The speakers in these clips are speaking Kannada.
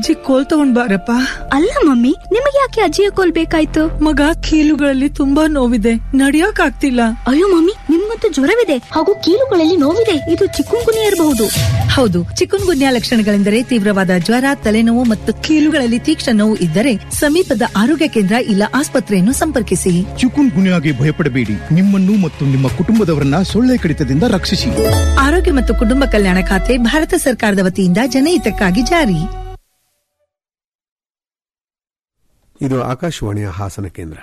ಅಜ್ಜಿ ಕೋಲ್ ತಗೊಂಡ್ ಬಾರಪ್ಪ ಅಲ್ಲ ಮಮ್ಮಿ ನಿಮಗೆ ಯಾಕೆ ಅಜ್ಜಿಯ ಕೋಲ್ ಬೇಕಾಯ್ತು ಮಗ ಕೀಲುಗಳಲ್ಲಿ ತುಂಬಾ ನೋವಿದೆ ನಡಿಯಕ್ ಆಗ್ತಿಲ್ಲ ಅಯ್ಯೋ ಮಮ್ಮಿ ನಿಮ್ಗಂತೂ ಜ್ವರವಿದೆ ಹಾಗೂ ಕೀಲುಗಳಲ್ಲಿ ನೋವಿದೆ ಇದು ಚಿಕ್ಕುಂಗುನಿ ಇರಬಹುದು ಹೌದು ಚಿಕುನ್ ಗುನ್ಯಾ ಲಕ್ಷಣಗಳೆಂದರೆ ತೀವ್ರವಾದ ಜ್ವರ ತಲೆನೋವು ಮತ್ತು ಕೀಲುಗಳಲ್ಲಿ ತೀಕ್ಷ್ಣ ನೋವು ಇದ್ದರೆ ಸಮೀಪದ ಆರೋಗ್ಯ ಕೇಂದ್ರ ಇಲ್ಲ ಆಸ್ಪತ್ರೆಯನ್ನು ಸಂಪರ್ಕಿಸಿ ಚಿಕುನ್ ಗುನ್ಯಾಗೆ ಭಯಪಡಬೇಡಿ ನಿಮ್ಮನ್ನು ಮತ್ತು ನಿಮ್ಮ ಕುಟುಂಬದವರನ್ನ ಸೊಳ್ಳೆ ಕಡಿತದಿಂದ ರಕ್ಷಿಸಿ ಆರೋಗ್ಯ ಮತ್ತು ಕುಟುಂಬ ಕಲ್ಯಾಣ ಖಾತೆ ಭಾರತ ಸರ್ಕಾರದ ವತಿಯಿಂದ ಜನಹಿತಕ್ಕಾಗಿ ಜಾರಿ ಇದು ಆಕಾಶವಾಣಿಯ ಹಾಸನ ಕೇಂದ್ರ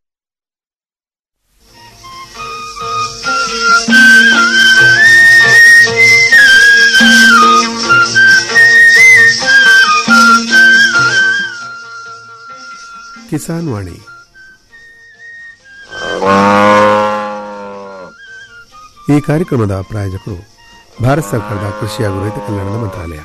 ಕಿಸಾನ್ ವಾಣಿ ಈ ಕಾರ್ಯಕ್ರಮದ ಪ್ರಾಯೋಜಕರು ಭಾರತ ಸರ್ಕಾರದ ಕೃಷಿ ಹಾಗೂ ರೈತ ಕಲ್ಯಾಣದ ಮಂತ್ರಾಲಯ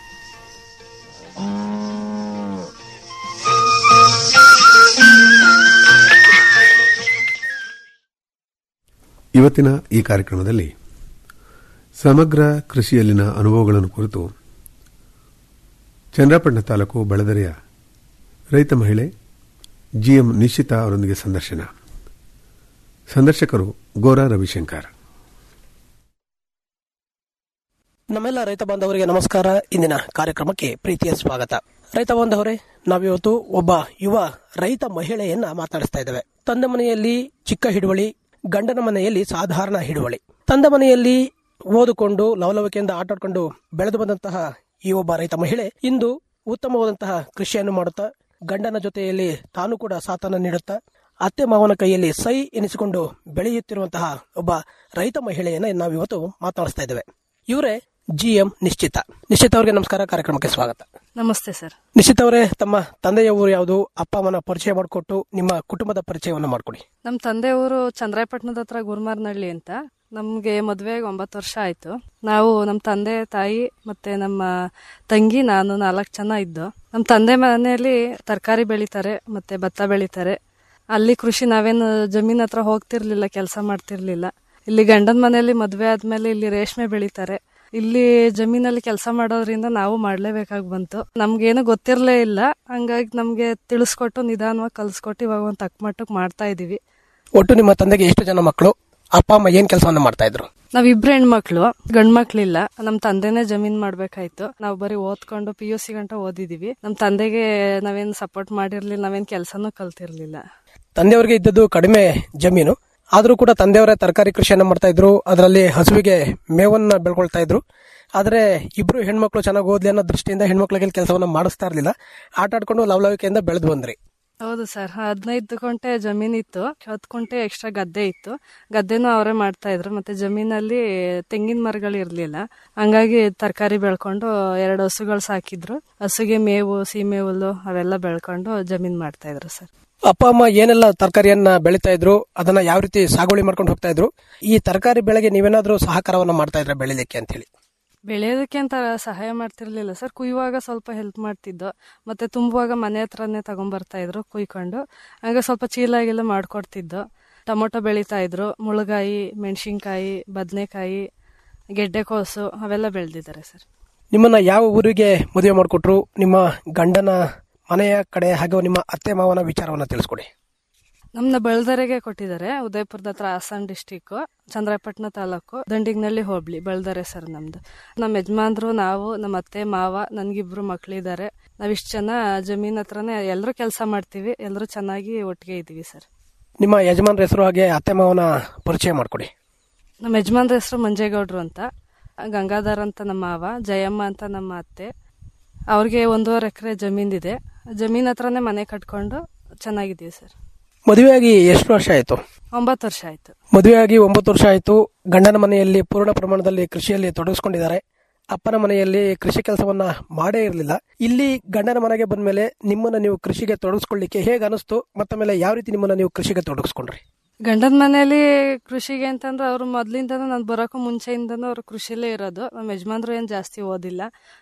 ಇವತ್ತಿನ ಈ ಕಾರ್ಯಕ್ರಮದಲ್ಲಿ ಸಮಗ್ರ ಕೃಷಿಯಲ್ಲಿನ ಅನುಭವಗಳನ್ನು ಕುರಿತು ಚಂದ್ರಪಟ್ಟಣ ತಾಲೂಕು ಬಳದರೆಯ ರೈತ ಮಹಿಳೆ ಜಿಎಂ ನಿಶ್ಚಿತ ಅವರೊಂದಿಗೆ ಸಂದರ್ಶನ ಸಂದರ್ಶಕರು ಗೋರಾ ರವಿಶಂಕರ್ ನಮ್ಮೆಲ್ಲ ರೈತ ಬಾಂಧವರಿಗೆ ನಮಸ್ಕಾರ ಇಂದಿನ ಕಾರ್ಯಕ್ರಮಕ್ಕೆ ಪ್ರೀತಿಯ ಸ್ವಾಗತ ರೈತ ಬಾಂಧವರೇ ನಾವಿವತ್ತು ಒಬ್ಬ ಯುವ ರೈತ ಮಹಿಳೆಯನ್ನ ಮಾತಾಡಿಸ್ತಾ ಇದ್ದೇವೆ ತಂದೆ ಮನೆಯಲ್ಲಿ ಚಿಕ್ಕ ಹಿಡುವಳಿ ಗಂಡನ ಮನೆಯಲ್ಲಿ ಸಾಧಾರಣ ಹಿಡುವಳಿ ತಂದೆ ಮನೆಯಲ್ಲಿ ಓದಿಕೊಂಡು ಲವಲವಿಕೆಯಿಂದ ಆಟಾಡ್ಕೊಂಡು ಬೆಳೆದು ಬಂದಂತಹ ಈ ಒಬ್ಬ ರೈತ ಮಹಿಳೆ ಇಂದು ಉತ್ತಮವಾದಂತಹ ಕೃಷಿಯನ್ನು ಮಾಡುತ್ತಾ ಗಂಡನ ಜೊತೆಯಲ್ಲಿ ತಾನು ಕೂಡ ಸಾಥನ್ನು ನೀಡುತ್ತಾ ಅತ್ತೆ ಮಾವನ ಕೈಯಲ್ಲಿ ಸೈ ಎನಿಸಿಕೊಂಡು ಬೆಳೆಯುತ್ತಿರುವಂತಹ ಒಬ್ಬ ರೈತ ಮಹಿಳೆಯನ್ನ ನಾವು ಇವತ್ತು ಮಾತನಾಡಿಸ್ತಾ ಇದ್ದೇವೆ ಇವರೇ ಜಿ ಎಂ ನಿಶ್ಚಿತ ನಿಶ್ಚಿತ ಅವರಿಗೆ ನಮಸ್ಕಾರ ಕಾರ್ಯಕ್ರಮಕ್ಕೆ ಸ್ವಾಗತ ನಮಸ್ತೆ ಸರ್ ನಿಶ್ಚಿತ ಅವರೇ ತಮ್ಮ ತಂದೆಯ ಊರು ಯಾವುದು ಅಪ್ಪ ಅಮ್ಮನ ಪರಿಚಯ ಮಾಡಿಕೊಟ್ಟು ನಿಮ್ಮ ಕುಟುಂಬದ ಪರಿಚಯವನ್ನು ಮಾಡಿಕೊಡಿ ನಮ್ಮ ತಂದೆ ಊರು ಚಂದ್ರಾಯಪಟ್ಟಣದ ಹತ್ರ ಗುರುಮಾರ್ನಹಳ್ಳಿ ಅಂತ ನಮ್ಗೆ ಮದ್ವೆಗೆ ಒಂಬತ್ತು ವರ್ಷ ಆಯ್ತು ನಾವು ನಮ್ಮ ತಂದೆ ತಾಯಿ ಮತ್ತೆ ನಮ್ಮ ತಂಗಿ ನಾನು ನಾಲ್ಕು ಜನ ಇದ್ದು ನಮ್ಮ ತಂದೆ ಮನೆಯಲ್ಲಿ ತರಕಾರಿ ಬೆಳಿತಾರೆ ಮತ್ತೆ ಭತ್ತ ಬೆಳಿತಾರೆ ಅಲ್ಲಿ ಕೃಷಿ ನಾವೇನು ಜಮೀನ್ ಹತ್ರ ಹೋಗ್ತಿರ್ಲಿಲ್ಲ ಕೆಲಸ ಮಾಡ್ತಿರ್ಲಿಲ್ಲ ಇಲ್ಲಿ ಗಂಡನ ಮನೆಯಲ್ಲಿ ಮದ್ವೆ ಆದ್ಮೇಲೆ ಇಲ್ಲಿ ರೇಷ್ಮೆ ಬೆಳಿತಾರೆ ಇಲ್ಲಿ ಜಮೀನಲ್ಲಿ ಕೆಲಸ ಮಾಡೋದ್ರಿಂದ ನಾವು ಮಾಡ್ಲೇಬೇಕಾಗಿ ಬಂತು ನಮ್ಗೇನು ಗೊತ್ತಿರ್ಲೇ ಇಲ್ಲ ಹಂಗಾಗಿ ನಮ್ಗೆ ತಿಳಿಸ್ಕೊಟ್ಟು ನಿಧಾನವಾಗಿ ಕಲ್ಸ್ಕೊಟ್ಟು ಇವಾಗ ಒಂದು ತಕ್ಕ ಮಟ್ಟಕ್ಕೆ ಮಾಡ್ತಾ ಇದೀವಿ ಒಟ್ಟು ನಿಮ್ಮ ತಂದೆಗೆ ಎಷ್ಟು ಜನ ಮಕ್ಕಳು ಅಪ್ಪ ಅಮ್ಮ ಏನ್ ಕೆಲಸವನ್ನ ಮಾಡ್ತಾ ಇದ್ರು ನಾವಿಬ್ರು ಹೆಣ್ಮಕ್ಳು ಗಂಡ್ ಮಕ್ಳಿಲ್ಲ ನಮ್ ತಂದೆನೇ ಜಮೀನ್ ಮಾಡ್ಬೇಕಾಯ್ತು ನಾವು ಬರೀ ಓದ್ಕೊಂಡು ಪಿ ಯು ಸಿ ಗಂಟ ಓದಿದೀವಿ ನಮ್ ತಂದೆಗೆ ನಾವೇನ್ ಸಪೋರ್ಟ್ ಮಾಡಿರ್ಲಿಲ್ಲ ನಾವೇನ್ ಕೆಲ್ಸನೂ ಕಲ್ತಿರ್ಲಿಲ್ಲ ತಂದೆಯವರಿಗೆ ಇದ್ದದ್ದು ಕಡಿಮೆ ಜಮೀನು ಆದ್ರೂ ಕೂಡ ತಂದೆಯವರೇ ತರಕಾರಿ ಕೃಷಿಯನ್ನ ಮಾಡ್ತಾ ಇದ್ರು ಅದರಲ್ಲಿ ಹಸುವಿಗೆ ಮೇವನ್ನ ಬೆಳ್ಕೊಳ್ತಾ ಇದ್ರು ಆದ್ರೆ ಇಬ್ರು ಹೆಣ್ಮಕ್ಳು ಚೆನ್ನಾಗಿ ಓದ್ಲಿ ಅನ್ನೋ ದೃಷ್ಟಿಯಿಂದ ಹೆಣ್ಮಕ್ಳಿಗೆ ಕೆಲಸವನ್ನ ಮಾಡಿಸ್ತಾ ಇರ್ಲಿಲ್ಲ ಆಟ ಆಡ್ಕೊಂಡು ಲವಲವಿಕೆಯಿಂದ ಬೆಳೆದು ಬಂದ್ರಿ ಹೌದು ಸರ್ ಹದಿನೈದು ಕುಂಟೆ ಜಮೀನ್ ಇತ್ತು ಹತ್ತು ಕುಂಟೆ ಎಕ್ಸ್ಟ್ರಾ ಗದ್ದೆ ಇತ್ತು ಗದ್ದೆನೂ ಅವರೇ ಮಾಡ್ತಾ ಇದ್ರು ಮತ್ತೆ ಜಮೀನಲ್ಲಿ ತೆಂಗಿನ ಮರಗಳು ಇರ್ಲಿಲ್ಲ ಹಂಗಾಗಿ ತರಕಾರಿ ಬೆಳ್ಕೊಂಡು ಎರಡು ಹಸುಗಳು ಸಾಕಿದ್ರು ಹಸುಗೆ ಮೇವು ಸೀಮೆ ಹುಲ್ಲು ಅವೆಲ್ಲ ಬೆಳ್ಕೊಂಡು ಜಮೀನ್ ಮಾಡ್ತಾ ಇದ್ರು ಸರ್ ಅಪ್ಪ ಅಮ್ಮ ಏನೆಲ್ಲ ತರಕಾರಿಯನ್ನ ಬೆಳೀತಾ ಇದ್ರು ಅದನ್ನ ಯಾವ ರೀತಿ ಸಾಗುವಳಿ ಮಾಡ್ಕೊಂಡು ಹೋಗ್ತಾ ಇದ್ರು ಈ ತರಕಾರಿ ಬೆಳೆಗೆ ನೀವೇನಾದ್ರೂ ಸಹಕಾರವನ್ನ ಮಾಡ್ತಾ ಇದ್ರ ಬೆಳಿಲಿಕ್ಕೆ ಅಂತ ಹೇಳಿ ಬೆಳೆಯೋದಕ್ಕೆ ಅಂತ ಸಹಾಯ ಮಾಡ್ತಿರ್ಲಿಲ್ಲ ಸರ್ ಕುಯ್ಯುವಾಗ ಸ್ವಲ್ಪ ಹೆಲ್ಪ್ ಮಾಡ್ತಿದ್ದೋ ಮತ್ತೆ ತುಂಬುವಾಗ ಮನೆ ಹತ್ರನೇ ತಗೊಂಬರ್ತಾ ಇದ್ರು ಕುಯ್ಕೊಂಡು ಹಂಗ ಸ್ವಲ್ಪ ಚೀಲಾಗೆಲ್ಲ ಮಾಡ್ಕೊಡ್ತಿದ್ದೋ ಟೊಮೊಟೊ ಬೆಳೀತಾ ಇದ್ರು ಮುಳುಗಾಯಿ ಮೆಣಸಿನ್ಕಾಯಿ ಬದನೆಕಾಯಿ ಗೆಡ್ಡೆಕೋಸು ಅವೆಲ್ಲ ಬೆಳೆದಿದ್ದಾರೆ ಸರ್ ನಿಮ್ಮನ್ನ ಯಾವ ಊರಿಗೆ ಮದುವೆ ಮಾಡಿಕೊಟ್ರು ನಿಮ್ಮ ಗಂಡನ ಮನೆಯ ಕಡೆ ಹಾಗೂ ನಿಮ್ಮ ಅತ್ತೆ ಮಾವನ ವಿಚಾರವನ್ನ ತಿಳಿಸ್ಕೊಡಿ ನಮ್ನ ಬಳ್ದರೆಗೆ ಕೊಟ್ಟಿದ್ದಾರೆ ಉದಯಪುರದ ಹತ್ರ ಹಾಸನ್ ಡಿಸ್ಟಿಕ್ ಚಂದ್ರಾಯಪಟ್ಟಣ ತಾಲೂಕು ದಂಡಿಗ್ನಳ್ಳಿ ಹೋಬ್ಳಿ ಬಳ್ದರೆ ಸರ್ ನಮ್ದು ನಮ್ಮ ಯಜಮಾನ್ರು ನಾವು ನಮ್ಮ ಅತ್ತೆ ಮಾವ ನನ್ಗಿಬ್ರು ಮಕ್ಳಿದ್ದಾರೆ ನಾವಿಷ್ಟು ಜನ ಜಮೀನ್ ಹತ್ರನೇ ಎಲ್ಲರೂ ಕೆಲಸ ಮಾಡ್ತೀವಿ ಎಲ್ಲರೂ ಚೆನ್ನಾಗಿ ಒಟ್ಟಿಗೆ ಇದೀವಿ ಸರ್ ನಿಮ್ಮ ಯಜಮಾನ್ರ ಹೆಸರು ಹಾಗೆ ಅತ್ತೆ ಮಾವನ ಪರಿಚಯ ಮಾಡ್ಕೊಡಿ ನಮ್ಮ ಯಜಮಾನ್ರ ಹೆಸರು ಮಂಜೇಗೌಡ್ರು ಅಂತ ಗಂಗಾಧರ್ ಅಂತ ನಮ್ಮ ಮಾವ ಜಯಮ್ಮ ಅಂತ ನಮ್ಮ ಅತ್ತೆ ಅವ್ರಿಗೆ ಒಂದೂವರೆ ಎಕರೆ ಜಮೀನಿದೆ ಜಮೀನ್ ಹತ್ರನೇ ಮನೆ ಕಟ್ಕೊಂಡು ಚೆನ್ನಾಗಿದ್ದೀವಿ ಸರ್ ಮದುವೆಯಾಗಿ ಎಷ್ಟು ವರ್ಷ ಆಯ್ತು ಒಂಬತ್ತು ವರ್ಷ ಆಯ್ತು ಮದುವೆಯಾಗಿ ಒಂಬತ್ತು ವರ್ಷ ಆಯ್ತು ಗಂಡನ ಮನೆಯಲ್ಲಿ ಪೂರ್ಣ ಪ್ರಮಾಣದಲ್ಲಿ ಕೃಷಿಯಲ್ಲಿ ತೊಡಗಿಸ್ಕೊಂಡಿದ್ದಾರೆ ಅಪ್ಪನ ಮನೆಯಲ್ಲಿ ಕೃಷಿ ಕೆಲಸವನ್ನ ಮಾಡೇ ಇರಲಿಲ್ಲ ಇಲ್ಲಿ ಗಂಡನ ಮನೆಗೆ ಬಂದ್ಮೇಲೆ ನಿಮ್ಮನ್ನ ನೀವು ಕೃಷಿಗೆ ತೊಡಗಿಸ್ಕೊಳ್ಳಿಕ್ಕೆ ಹೇಗೆ ಅನಿಸ್ತು ಮತ್ತ ಮೇಲೆ ಯಾವ ರೀತಿ ನಿಮ್ಮನ್ನ ನೀವು ಕೃಷಿಗೆ ತೊಡಗಿಸ್ಕೊಂಡ್ರಿ ಗಂಡನ ಮನೆಯಲ್ಲಿ ಕೃಷಿಗೆ ಅಂತಂದ್ರೆ ಅವ್ರು ಮೊದ್ಲಿಂದನೂ ನಾನು ಬರೋಕ್ಕೂ ಮುಂಚೆಯಿಂದನೂ ಅವ್ರು ಕೃಷಿಲೇ ಇರೋದು ನಮ್ಮ ಯಜಮಾನ್ರು ಏನು ಜಾಸ್ತಿ ಓದಿಲ್ಲ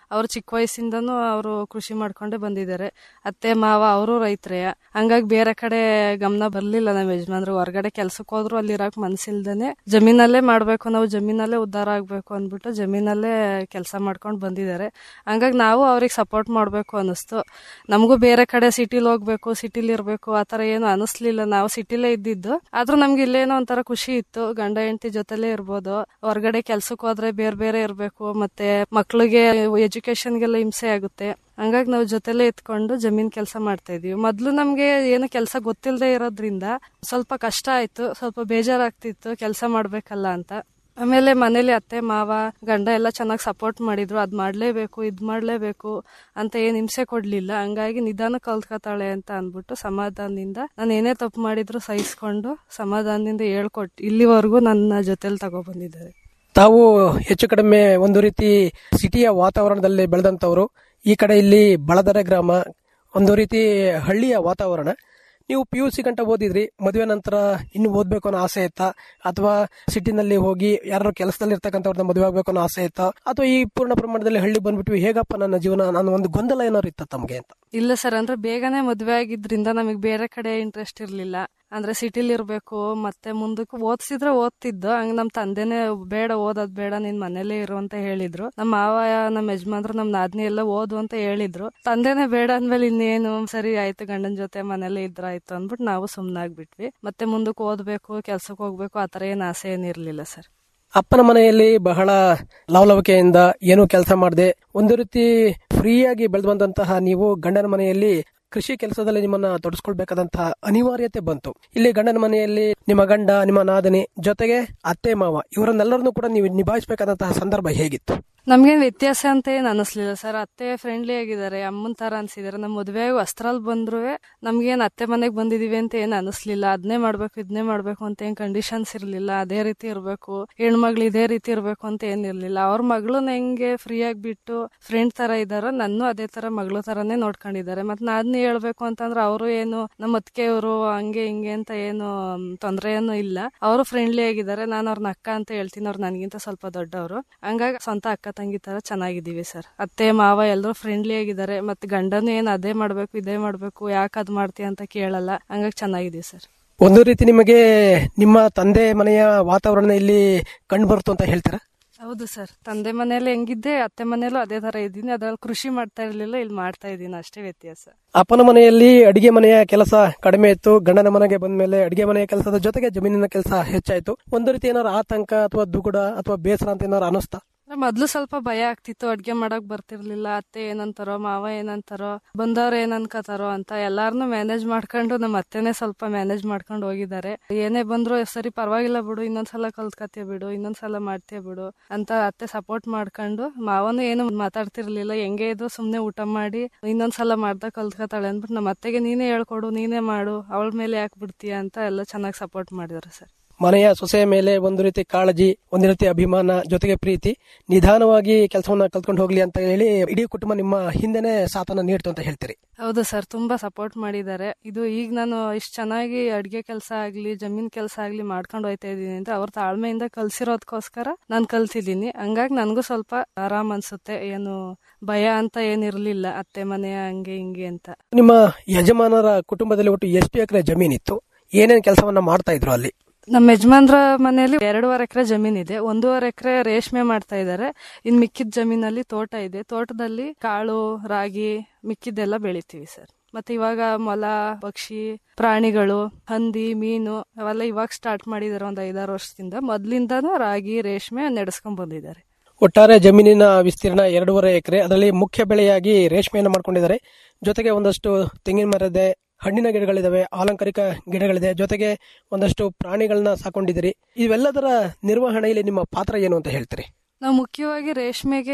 ಅವ್ರು ಚಿಕ್ಕ ವಯಸ್ಸಿಂದನೂ ಅವರು ಕೃಷಿ ಮಾಡ್ಕೊಂಡೇ ಬಂದಿದ್ದಾರೆ ಅತ್ತೆ ಮಾವ ಅವರು ರೈತರೇ ಹಂಗಾಗಿ ಬೇರೆ ಕಡೆ ಗಮನ ಬರ್ಲಿಲ್ಲ ನಮ್ಮ ಯಜಮಾನ್ರು ಹೊರಗಡೆ ಕೆಲ್ಸಕ್ಕೆ ಹೋದ್ರು ಅಲ್ಲಿ ಇರಕ್ ಮನ್ಸಿಲ್ದೇನೆ ಜಮೀನಲ್ಲೇ ಮಾಡ್ಬೇಕು ನಾವು ಜಮೀನಲ್ಲೇ ಉದ್ಧಾರ ಆಗ್ಬೇಕು ಅಂದ್ಬಿಟ್ಟು ಜಮೀನಲ್ಲೇ ಕೆಲಸ ಮಾಡ್ಕೊಂಡು ಬಂದಿದ್ದಾರೆ ಹಂಗಾಗಿ ನಾವು ಅವ್ರಿಗೆ ಸಪೋರ್ಟ್ ಮಾಡ್ಬೇಕು ಅನಿಸ್ತು ನಮಗೂ ಬೇರೆ ಕಡೆ ಸಿಟಿಲಿ ಹೋಗ್ಬೇಕು ಸಿಟಿಲಿ ಇರ್ಬೇಕು ಆತರ ಏನು ಅನಿಸ್ಲಿಲ್ಲ ನಾವು ಸಿಟಿಲೇ ಇದ್ದಿದ್ದು ಆದ್ರೂ ನಮ್ಗೆ ಇಲ್ಲೇನೋ ಒಂಥರ ಖುಷಿ ಇತ್ತು ಗಂಡ ಹೆಂಡತಿ ಜೊತೆಲೇ ಇರ್ಬೋದು ಹೊರಗಡೆ ಕೆಲ್ಸಕ್ಕೆ ಹೋದ್ರೆ ಬೇರೆ ಬೇರೆ ಇರ್ಬೇಕು ಮತ್ತೆ ಮಕ್ಳಿಗೆ ಎಜುಕೇಶನ್ಗೆಲ್ಲ ಹಿಂಸೆ ಆಗುತ್ತೆ ಹಂಗಾಗಿ ನಾವು ಜೊತೆಲೇ ಇತ್ಕೊಂಡು ಜಮೀನ್ ಕೆಲಸ ಮಾಡ್ತಾ ಇದೀವಿ ಮೊದ್ಲು ನಮ್ಗೆ ಏನು ಕೆಲಸ ಗೊತ್ತಿಲ್ಲದೆ ಇರೋದ್ರಿಂದ ಸ್ವಲ್ಪ ಕಷ್ಟ ಆಯ್ತು ಸ್ವಲ್ಪ ಬೇಜಾರಾಗ್ತಿತ್ತು ಕೆಲಸ ಮಾಡ್ಬೇಕಲ್ಲ ಅಂತ ಆಮೇಲೆ ಮನೇಲಿ ಅತ್ತೆ ಮಾವ ಗಂಡ ಎಲ್ಲ ಚೆನ್ನಾಗಿ ಸಪೋರ್ಟ್ ಮಾಡಿದ್ರು ಅದ್ ಮಾಡ್ಲೇಬೇಕು ಇದ್ ಮಾಡ್ಲೇಬೇಕು ಅಂತ ಏನ್ ಹಿಂಸೆ ಕೊಡ್ಲಿಲ್ಲ ಹಂಗಾಗಿ ನಿಧಾನ ಕಲ್ತ್ಕೊತಾಳೆ ಅಂತ ಅಂದ್ಬಿಟ್ಟು ಸಮಾಧಾನದಿಂದ ನಾನು ಏನೇ ತಪ್ಪು ಮಾಡಿದ್ರು ಸಹಿಸ್ಕೊಂಡು ಸಮಾಧಾನದಿಂದ ಹೇಳ್ಕೊಟ್ಟು ಇಲ್ಲಿವರೆಗೂ ನನ್ನ ಜೊತೆಲಿ ತಗೊಬಂದಿದ್ದಾರೆ ತಾವು ಹೆಚ್ಚು ಕಡಿಮೆ ಒಂದು ರೀತಿ ಸಿಟಿಯ ವಾತಾವರಣದಲ್ಲಿ ಬೆಳೆದಂತವರು ಈ ಕಡೆ ಇಲ್ಲಿ ಬಳದರೆ ಗ್ರಾಮ ಒಂದು ರೀತಿ ಹಳ್ಳಿಯ ವಾತಾವರಣ ನೀವು ಪಿ ಯು ಸಿ ಗಂಟ ಓದಿದ್ರಿ ಮದುವೆ ನಂತರ ಇನ್ನು ಓದ್ಬೇಕು ಅನ್ನೋ ಆಸೆ ಇತ್ತಾ ಅಥವಾ ಸಿಟಿನಲ್ಲಿ ಹೋಗಿ ಯಾರು ಕೆಲಸದಲ್ಲಿ ಇರ್ತಕ್ಕಂಥವ್ರನ್ನ ಮದುವೆ ಆಗ್ಬೇಕು ಅನ್ನೋ ಆಸೆ ಇತ್ತಾ ಅಥವಾ ಈ ಪೂರ್ಣ ಪ್ರಮಾಣದಲ್ಲಿ ಹಳ್ಳಿ ಬಂದ್ಬಿಟ್ಟು ಹೇಗಪ್ಪ ನನ್ನ ಜೀವನ ನಾನು ಒಂದು ಗೊಂದಲ ಏನಾದ್ರು ಇತ್ತ ತಮಗೆ ಅಂತ ಇಲ್ಲ ಸರ್ ಅಂದ್ರೆ ಬೇಗನೆ ಮದ್ವೆ ಆಗಿದ್ರಿಂದ ನಮಗೆ ಬೇರೆ ಕಡೆ ಇಂಟ್ರೆಸ್ಟ್ ಇರ್ಲಿಲ್ಲ ಅಂದ್ರೆ ಸಿಟಿಲಿ ಇರ್ಬೇಕು ಮತ್ತೆ ಮುಂದಕ್ಕೆ ಓದ್ಸಿದ್ರೆ ಓದ್ತಿದ್ದು ಹಂಗ ನಮ್ ತಂದೆನೆ ಬೇಡ ಓದೋದ್ ಬೇಡ ನೀನ್ ಮನೇಲೇ ಇರು ಅಂತ ಹೇಳಿದ್ರು ನಮ್ಮ ಮಾವ ನಮ್ಮ ಯಜಮಾನ್ರು ನಮ್ ನಾದ್ನಿ ಎಲ್ಲ ಓದು ಅಂತ ಹೇಳಿದ್ರು ತಂದೆನೆ ಬೇಡ ಅಂದ್ಮೇಲೆ ಇನ್ನೇನು ಸರಿ ಆಯ್ತು ಗಂಡನ ಜೊತೆ ಮನೇಲೇ ಇದ್ರಾಯ್ತು ಅಂದ್ಬಿಟ್ಟು ನಾವು ಸುಮ್ನಾಗ್ಬಿಟ್ವಿ ಮತ್ತೆ ಮುಂದಕ್ಕೆ ಓದ್ಬೇಕು ಕೆಲ್ಸಕ್ಕೆ ಹೋಗ್ಬೇಕು ಆತರ ಏನ್ ಆಸೆ ಏನಿರ್ಲಿಲ್ಲ ಸರ್ ಅಪ್ಪನ ಮನೆಯಲ್ಲಿ ಬಹಳ ಲವಲವಿಕೆಯಿಂದ ಏನೂ ಕೆಲಸ ಮಾಡದೆ ಒಂದು ರೀತಿ ಫ್ರೀಯಾಗಿ ಬೆಳೆದು ಬಂದಂತಹ ನೀವು ಗಂಡನ ಮನೆಯಲ್ಲಿ ಕೃಷಿ ಕೆಲಸದಲ್ಲಿ ನಿಮ್ಮನ್ನ ತೊಡಸ್ಕೊಳ್ಬೇಕಾದಂತಹ ಅನಿವಾರ್ಯತೆ ಬಂತು ಇಲ್ಲಿ ಗಂಡನ ಮನೆಯಲ್ಲಿ ನಿಮ್ಮ ಗಂಡ ನಿಮ್ಮ ನಾದನಿ ಜೊತೆಗೆ ಅತ್ತೆ ಮಾವ ಇವರನ್ನೆಲ್ಲರನ್ನೂ ಕೂಡ ನೀವು ನಿಭಾಯಿಸಬೇಕಾದಂತಹ ಸಂದರ್ಭ ಹೇಗಿತ್ತು ನಮ್ಗೇನ್ ವ್ಯತ್ಯಾಸ ಅಂತ ಏನ್ ಅನಿಸ್ಲಿಲ್ಲ ಸರ್ ಅತ್ತೆ ಫ್ರೆಂಡ್ಲಿ ಆಗಿದ್ದಾರೆ ಅಮ್ಮನ್ ತರ ಅನ್ಸಿದಾರೆ ನಮ್ ಮದ್ವೆ ವಸ್ತ್ರಲ್ಲಿ ಬಂದ್ರು ನಮ್ಗೇನ್ ಅತ್ತೆ ಮನೆಗ್ ಬಂದಿದೀವಿ ಅಂತ ಏನ್ ಅನಿಸ್ಲಿಲ್ಲ ಅದನ್ನೇ ಮಾಡ್ಬೇಕು ಇದನ್ನೇ ಮಾಡ್ಬೇಕು ಅಂತ ಏನ್ ಕಂಡೀಷನ್ಸ್ ಇರ್ಲಿಲ್ಲ ಅದೇ ರೀತಿ ಇರ್ಬೇಕು ಹೆಣ್ಮಗ್ಳು ಇದೇ ರೀತಿ ಇರ್ಬೇಕು ಅಂತ ಏನ್ ಇರ್ಲಿಲ್ಲ ಅವ್ರ ಮಗಳನ್ನ ಹೆಂಗೆ ಫ್ರೀ ಆಗಿ ಬಿಟ್ಟು ಫ್ರೆಂಡ್ ತರ ಇದಾರೋ ನನ್ನ ಅದೇ ತರ ಮಗಳು ತರಾನೇ ನೋಡ್ಕೊಂಡಿದ್ದಾರೆ ಮತ್ ನಾದ್ನೇ ಹೇಳ್ಬೇಕು ಅಂತಂದ್ರೆ ಅವರು ಏನು ನಮ್ಮ ಅತ್ತಿಗೆಯವರು ಹಂಗೆ ಹಿಂಗೆ ಅಂತ ಏನು ತೊಂದ್ರೆ ಏನು ಇಲ್ಲ ಅವರು ಫ್ರೆಂಡ್ಲಿ ಆಗಿದ್ದಾರೆ ನಾನು ಅವ್ರನ್ನ ಅಕ್ಕ ಅಂತ ಹೇಳ್ತೀನಿ ಅವ್ರು ನನಗಿಂತ ಸ್ವಲ್ಪ ದೊಡ್ಡವರು ಹಂಗಾಗಿ ಸ್ವಂತ ಅಕ್ಕ ತಂಗಿ ತರ ಚೆನ್ನಾಗಿದ್ದೀವಿ ಸರ್ ಅತ್ತೆ ಮಾವ ಎಲ್ಲರೂ ಫ್ರೆಂಡ್ಲಿ ಆಗಿದ್ದಾರೆ ಮತ್ತೆ ಗಂಡನು ಏನ್ ಅದೇ ಮಾಡ್ಬೇಕು ಇದೇ ಮಾಡ್ಬೇಕು ಯಾಕೆ ಅದ್ ಮಾಡ್ತೀಯ ಅಂತ ಕೇಳಲ್ಲ ಹಂಗಾಗಿ ಚೆನ್ನಾಗಿದ್ದೀವಿ ಸರ್ ಒಂದು ರೀತಿ ನಿಮಗೆ ನಿಮ್ಮ ತಂದೆ ಮನೆಯ ವಾತಾವರಣ ಇಲ್ಲಿ ಕಂಡು ಬರ್ತು ಅಂತ ಹೇಳ್ತೀರಾ ಹೌದು ಸರ್ ತಂದೆ ಮನೇಲಿ ಹೆಂಗಿದ್ದೆ ಅತ್ತೆ ಮನೇಲೂ ಅದೇ ತರ ಇದ್ದೀನಿ ಅದ್ರಲ್ಲಿ ಕೃಷಿ ಮಾಡ್ತಾ ಇರ್ಲಿಲ್ಲ ಇಲ್ಲಿ ಮಾಡ್ತಾ ಇದ್ದೀನಿ ಅಷ್ಟೇ ವ್ಯತ್ಯಾಸ ಅಪ್ಪನ ಮನೆಯಲ್ಲಿ ಅಡಿಗೆ ಮನೆಯ ಕೆಲಸ ಕಡಿಮೆ ಇತ್ತು ಗಂಡನ ಮನೆಗೆ ಬಂದ್ಮೇಲೆ ಅಡಿಗೆ ಮನೆಯ ಕೆಲಸದ ಜೊತೆಗೆ ಜಮೀನಿನ ಕೆಲಸ ಹೆಚ್ಚಾಯ್ತು ಒಂದು ರೀತಿ ಏನಾದ್ರು ಆತಂಕ ಅಥವಾ ದುಗುಡ ಅಥವಾ ಬೇಸರ ಅಂತ ಏನಾದ್ರು ಅನಿಸ್ತಾ ಮೊದ್ಲು ಸ್ವಲ್ಪ ಭಯ ಆಗ್ತಿತ್ತು ಅಡ್ಗೆ ಮಾಡಕ್ ಬರ್ತಿರ್ಲಿಲ್ಲ ಅತ್ತೆ ಏನಂತಾರೋ ಮಾವ ಏನಂತಾರೋ ಬಂದವ್ರ ಏನ್ ಅನ್ಕೋತಾರೋ ಅಂತ ಎಲ್ಲಾರನು ಮ್ಯಾನೇಜ್ ಮಾಡ್ಕೊಂಡು ನಮ್ಮ ಅತ್ತೆನೆ ಸ್ವಲ್ಪ ಮ್ಯಾನೇಜ್ ಮಾಡ್ಕೊಂಡು ಹೋಗಿದ್ದಾರೆ ಏನೇ ಬಂದ್ರು ಸರಿ ಪರವಾಗಿಲ್ಲ ಬಿಡು ಇನ್ನೊಂದ್ಸಲ ಕಲ್ತ್ಕತ್ಯ ಬಿಡು ಇನ್ನೊಂದ್ಸಲ ಮಾಡ್ತೀಯ ಬಿಡು ಅಂತ ಅತ್ತೆ ಸಪೋರ್ಟ್ ಮಾಡ್ಕೊಂಡು ಮಾವನು ಏನು ಮಾತಾಡ್ತಿರ್ಲಿಲ್ಲ ಹೆಂಗೆ ಇದ್ರು ಸುಮ್ನೆ ಊಟ ಮಾಡಿ ಇನ್ನೊಂದ್ಸಲ ಮಾಡ್ದಾಗ ಕಲ್ತ್ಕತಾಳೆ ಅಂದ್ಬಿಟ್ಟು ನಮ್ಮ ಅತ್ತೆಗೆ ನೀನೇ ಹೇಳ್ಕೊಡು ನೀನೇ ಮಾಡು ಅವಳ ಮೇಲೆ ಯಾಕೆ ಬಿಡ್ತೀಯ ಅಂತ ಎಲ್ಲ ಚೆನ್ನಾಗಿ ಸಪೋರ್ಟ್ ಮಾಡಿದಾರೆ ಸರ್ ಮನೆಯ ಸೊಸೆಯ ಮೇಲೆ ಒಂದು ರೀತಿ ಕಾಳಜಿ ಒಂದು ರೀತಿ ಅಭಿಮಾನ ಜೊತೆಗೆ ಪ್ರೀತಿ ನಿಧಾನವಾಗಿ ಕೆಲಸವನ್ನ ಕಲ್ತ್ಕೊಂಡು ಹೋಗ್ಲಿ ಅಂತ ಹೇಳಿ ಇಡೀ ಕುಟುಂಬ ನಿಮ್ಮ ಹಿಂದೆನೆ ಸಾಥನ ನೀಡ್ತು ಅಂತ ಹೇಳ್ತೀರಿ ಹೌದು ಸರ್ ತುಂಬಾ ಸಪೋರ್ಟ್ ಮಾಡಿದ್ದಾರೆ ಇದು ಈಗ ನಾನು ಇಷ್ಟು ಚೆನ್ನಾಗಿ ಅಡ್ಗೆ ಕೆಲಸ ಆಗ್ಲಿ ಜಮೀನ್ ಕೆಲಸ ಆಗ್ಲಿ ಮಾಡ್ಕೊಂಡು ಹೋಯ್ತಾ ಇದೀನಿ ಅಂದ್ರೆ ಅವ್ರ ತಾಳ್ಮೆಯಿಂದ ಕಲ್ಸಿರೋದಕ್ಕೋಸ್ಕರ ನಾನು ಕಲ್ತಿದ್ದೀನಿ ಹಂಗಾಗಿ ನನಗೂ ಸ್ವಲ್ಪ ಆರಾಮ್ ಅನ್ಸುತ್ತೆ ಏನು ಭಯ ಅಂತ ಏನಿರ್ಲಿಲ್ಲ ಅತ್ತೆ ಮನೆ ಹಂಗೆ ಹಿಂಗೆ ಅಂತ ನಿಮ್ಮ ಯಜಮಾನರ ಕುಟುಂಬದಲ್ಲಿ ಒಟ್ಟು ಎಷ್ಟು ಎಕರೆ ಜಮೀನಿತ್ತು ಏನೇನ್ ಕೆಲಸವನ್ನ ಮಾಡ್ತಾ ಇದ್ರು ಅಲ್ಲಿ ನಮ್ಮ ಯಜಮಾನ್ರ ಮನೆಯಲ್ಲಿ ಎರಡೂವರೆ ಎಕರೆ ಜಮೀನ್ ಇದೆ ಒಂದೂವರೆ ಎಕರೆ ರೇಷ್ಮೆ ಮಾಡ್ತಾ ಇದ್ದಾರೆ ಇನ್ ಮಿಕ್ಕಿದ ಜಮೀನಲ್ಲಿ ತೋಟ ಇದೆ ತೋಟದಲ್ಲಿ ಕಾಳು ರಾಗಿ ಮಿಕ್ಕಿದ್ದೆಲ್ಲ ಬೆಳಿತೀವಿ ಸರ್ ಮತ್ತೆ ಇವಾಗ ಮೊಲ ಪಕ್ಷಿ ಪ್ರಾಣಿಗಳು ಹಂದಿ ಮೀನು ಅವೆಲ್ಲ ಇವಾಗ ಸ್ಟಾರ್ಟ್ ಮಾಡಿದ್ದಾರೆ ಒಂದ್ ಐದಾರು ವರ್ಷದಿಂದ ಮೊದ್ಲಿಂದಾನು ರಾಗಿ ರೇಷ್ಮೆ ನಡೆಸ್ಕೊಂಡ್ ಬಂದಿದ್ದಾರೆ ಒಟ್ಟಾರೆ ಜಮೀನಿನ ವಿಸ್ತೀರ್ಣ ಎರಡೂವರೆ ಎಕರೆ ಅದರಲ್ಲಿ ಮುಖ್ಯ ಬೆಳೆಯಾಗಿ ರೇಷ್ಮೆಯನ್ನು ಮಾಡ್ಕೊಂಡಿದ್ದಾರೆ ಜೊತೆಗೆ ಒಂದಷ್ಟು ತೆಂಗಿನ ಮರದ ಹಣ್ಣಿನ ಗಿಡಗಳಿದಾವೆ ಅಲಂಕಾರಿಕ ಗಿಡಗಳಿದೆ ಜೊತೆಗೆ ಒಂದಷ್ಟು ಪ್ರಾಣಿಗಳನ್ನ ಸಾಕೊಂಡಿದ್ದೀರಿ ಇವೆಲ್ಲದರ ನಿರ್ವಹಣೆಯಲ್ಲಿ ನಿಮ್ಮ ಪಾತ್ರ ಏನು ಅಂತ ಹೇಳ್ತೀರಿ ನಾವು ಮುಖ್ಯವಾಗಿ ರೇಷ್ಮೆಗೆ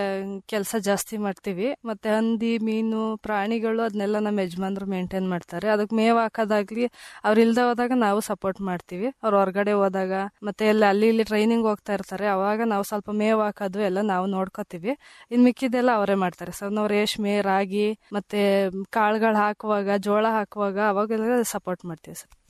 ಕೆಲಸ ಜಾಸ್ತಿ ಮಾಡ್ತೀವಿ ಮತ್ತೆ ಹಂದಿ ಮೀನು ಪ್ರಾಣಿಗಳು ಅದನ್ನೆಲ್ಲ ನಮ್ಮ ಯಜಮಾನ್ರು ಮೇಂಟೈನ್ ಮಾಡ್ತಾರೆ ಅದಕ್ಕೆ ಮೇವ್ ಹಾಕೋದಾಗ್ಲಿ ಅವ್ರು ಇಲ್ದೆ ಹೋದಾಗ ನಾವು ಸಪೋರ್ಟ್ ಮಾಡ್ತೀವಿ ಅವ್ರು ಹೊರಗಡೆ ಹೋದಾಗ ಮತ್ತೆ ಎಲ್ಲ ಅಲ್ಲಿ ಇಲ್ಲಿ ಟ್ರೈನಿಂಗ್ ಹೋಗ್ತಾ ಇರ್ತಾರೆ ಅವಾಗ ನಾವು ಸ್ವಲ್ಪ ಮೇವ್ ಹಾಕೋದು ಎಲ್ಲ ನಾವು ನೋಡ್ಕೋತೀವಿ ಇನ್ ಮಿಕ್ಕಿದೆಲ್ಲ ಅವರೇ ಮಾಡ್ತಾರೆ ಸೊ ನಾವು ರೇಷ್ಮೆ ರಾಗಿ ಮತ್ತೆ ಕಾಳುಗಳು ಹಾಕುವಾಗ ಜೋಳ ಹಾಕುವಾಗ ಅವಾಗೆಲ್ಲ ಸಪೋರ್ಟ್ ಮಾಡ್ತೀವಿ ಸರ್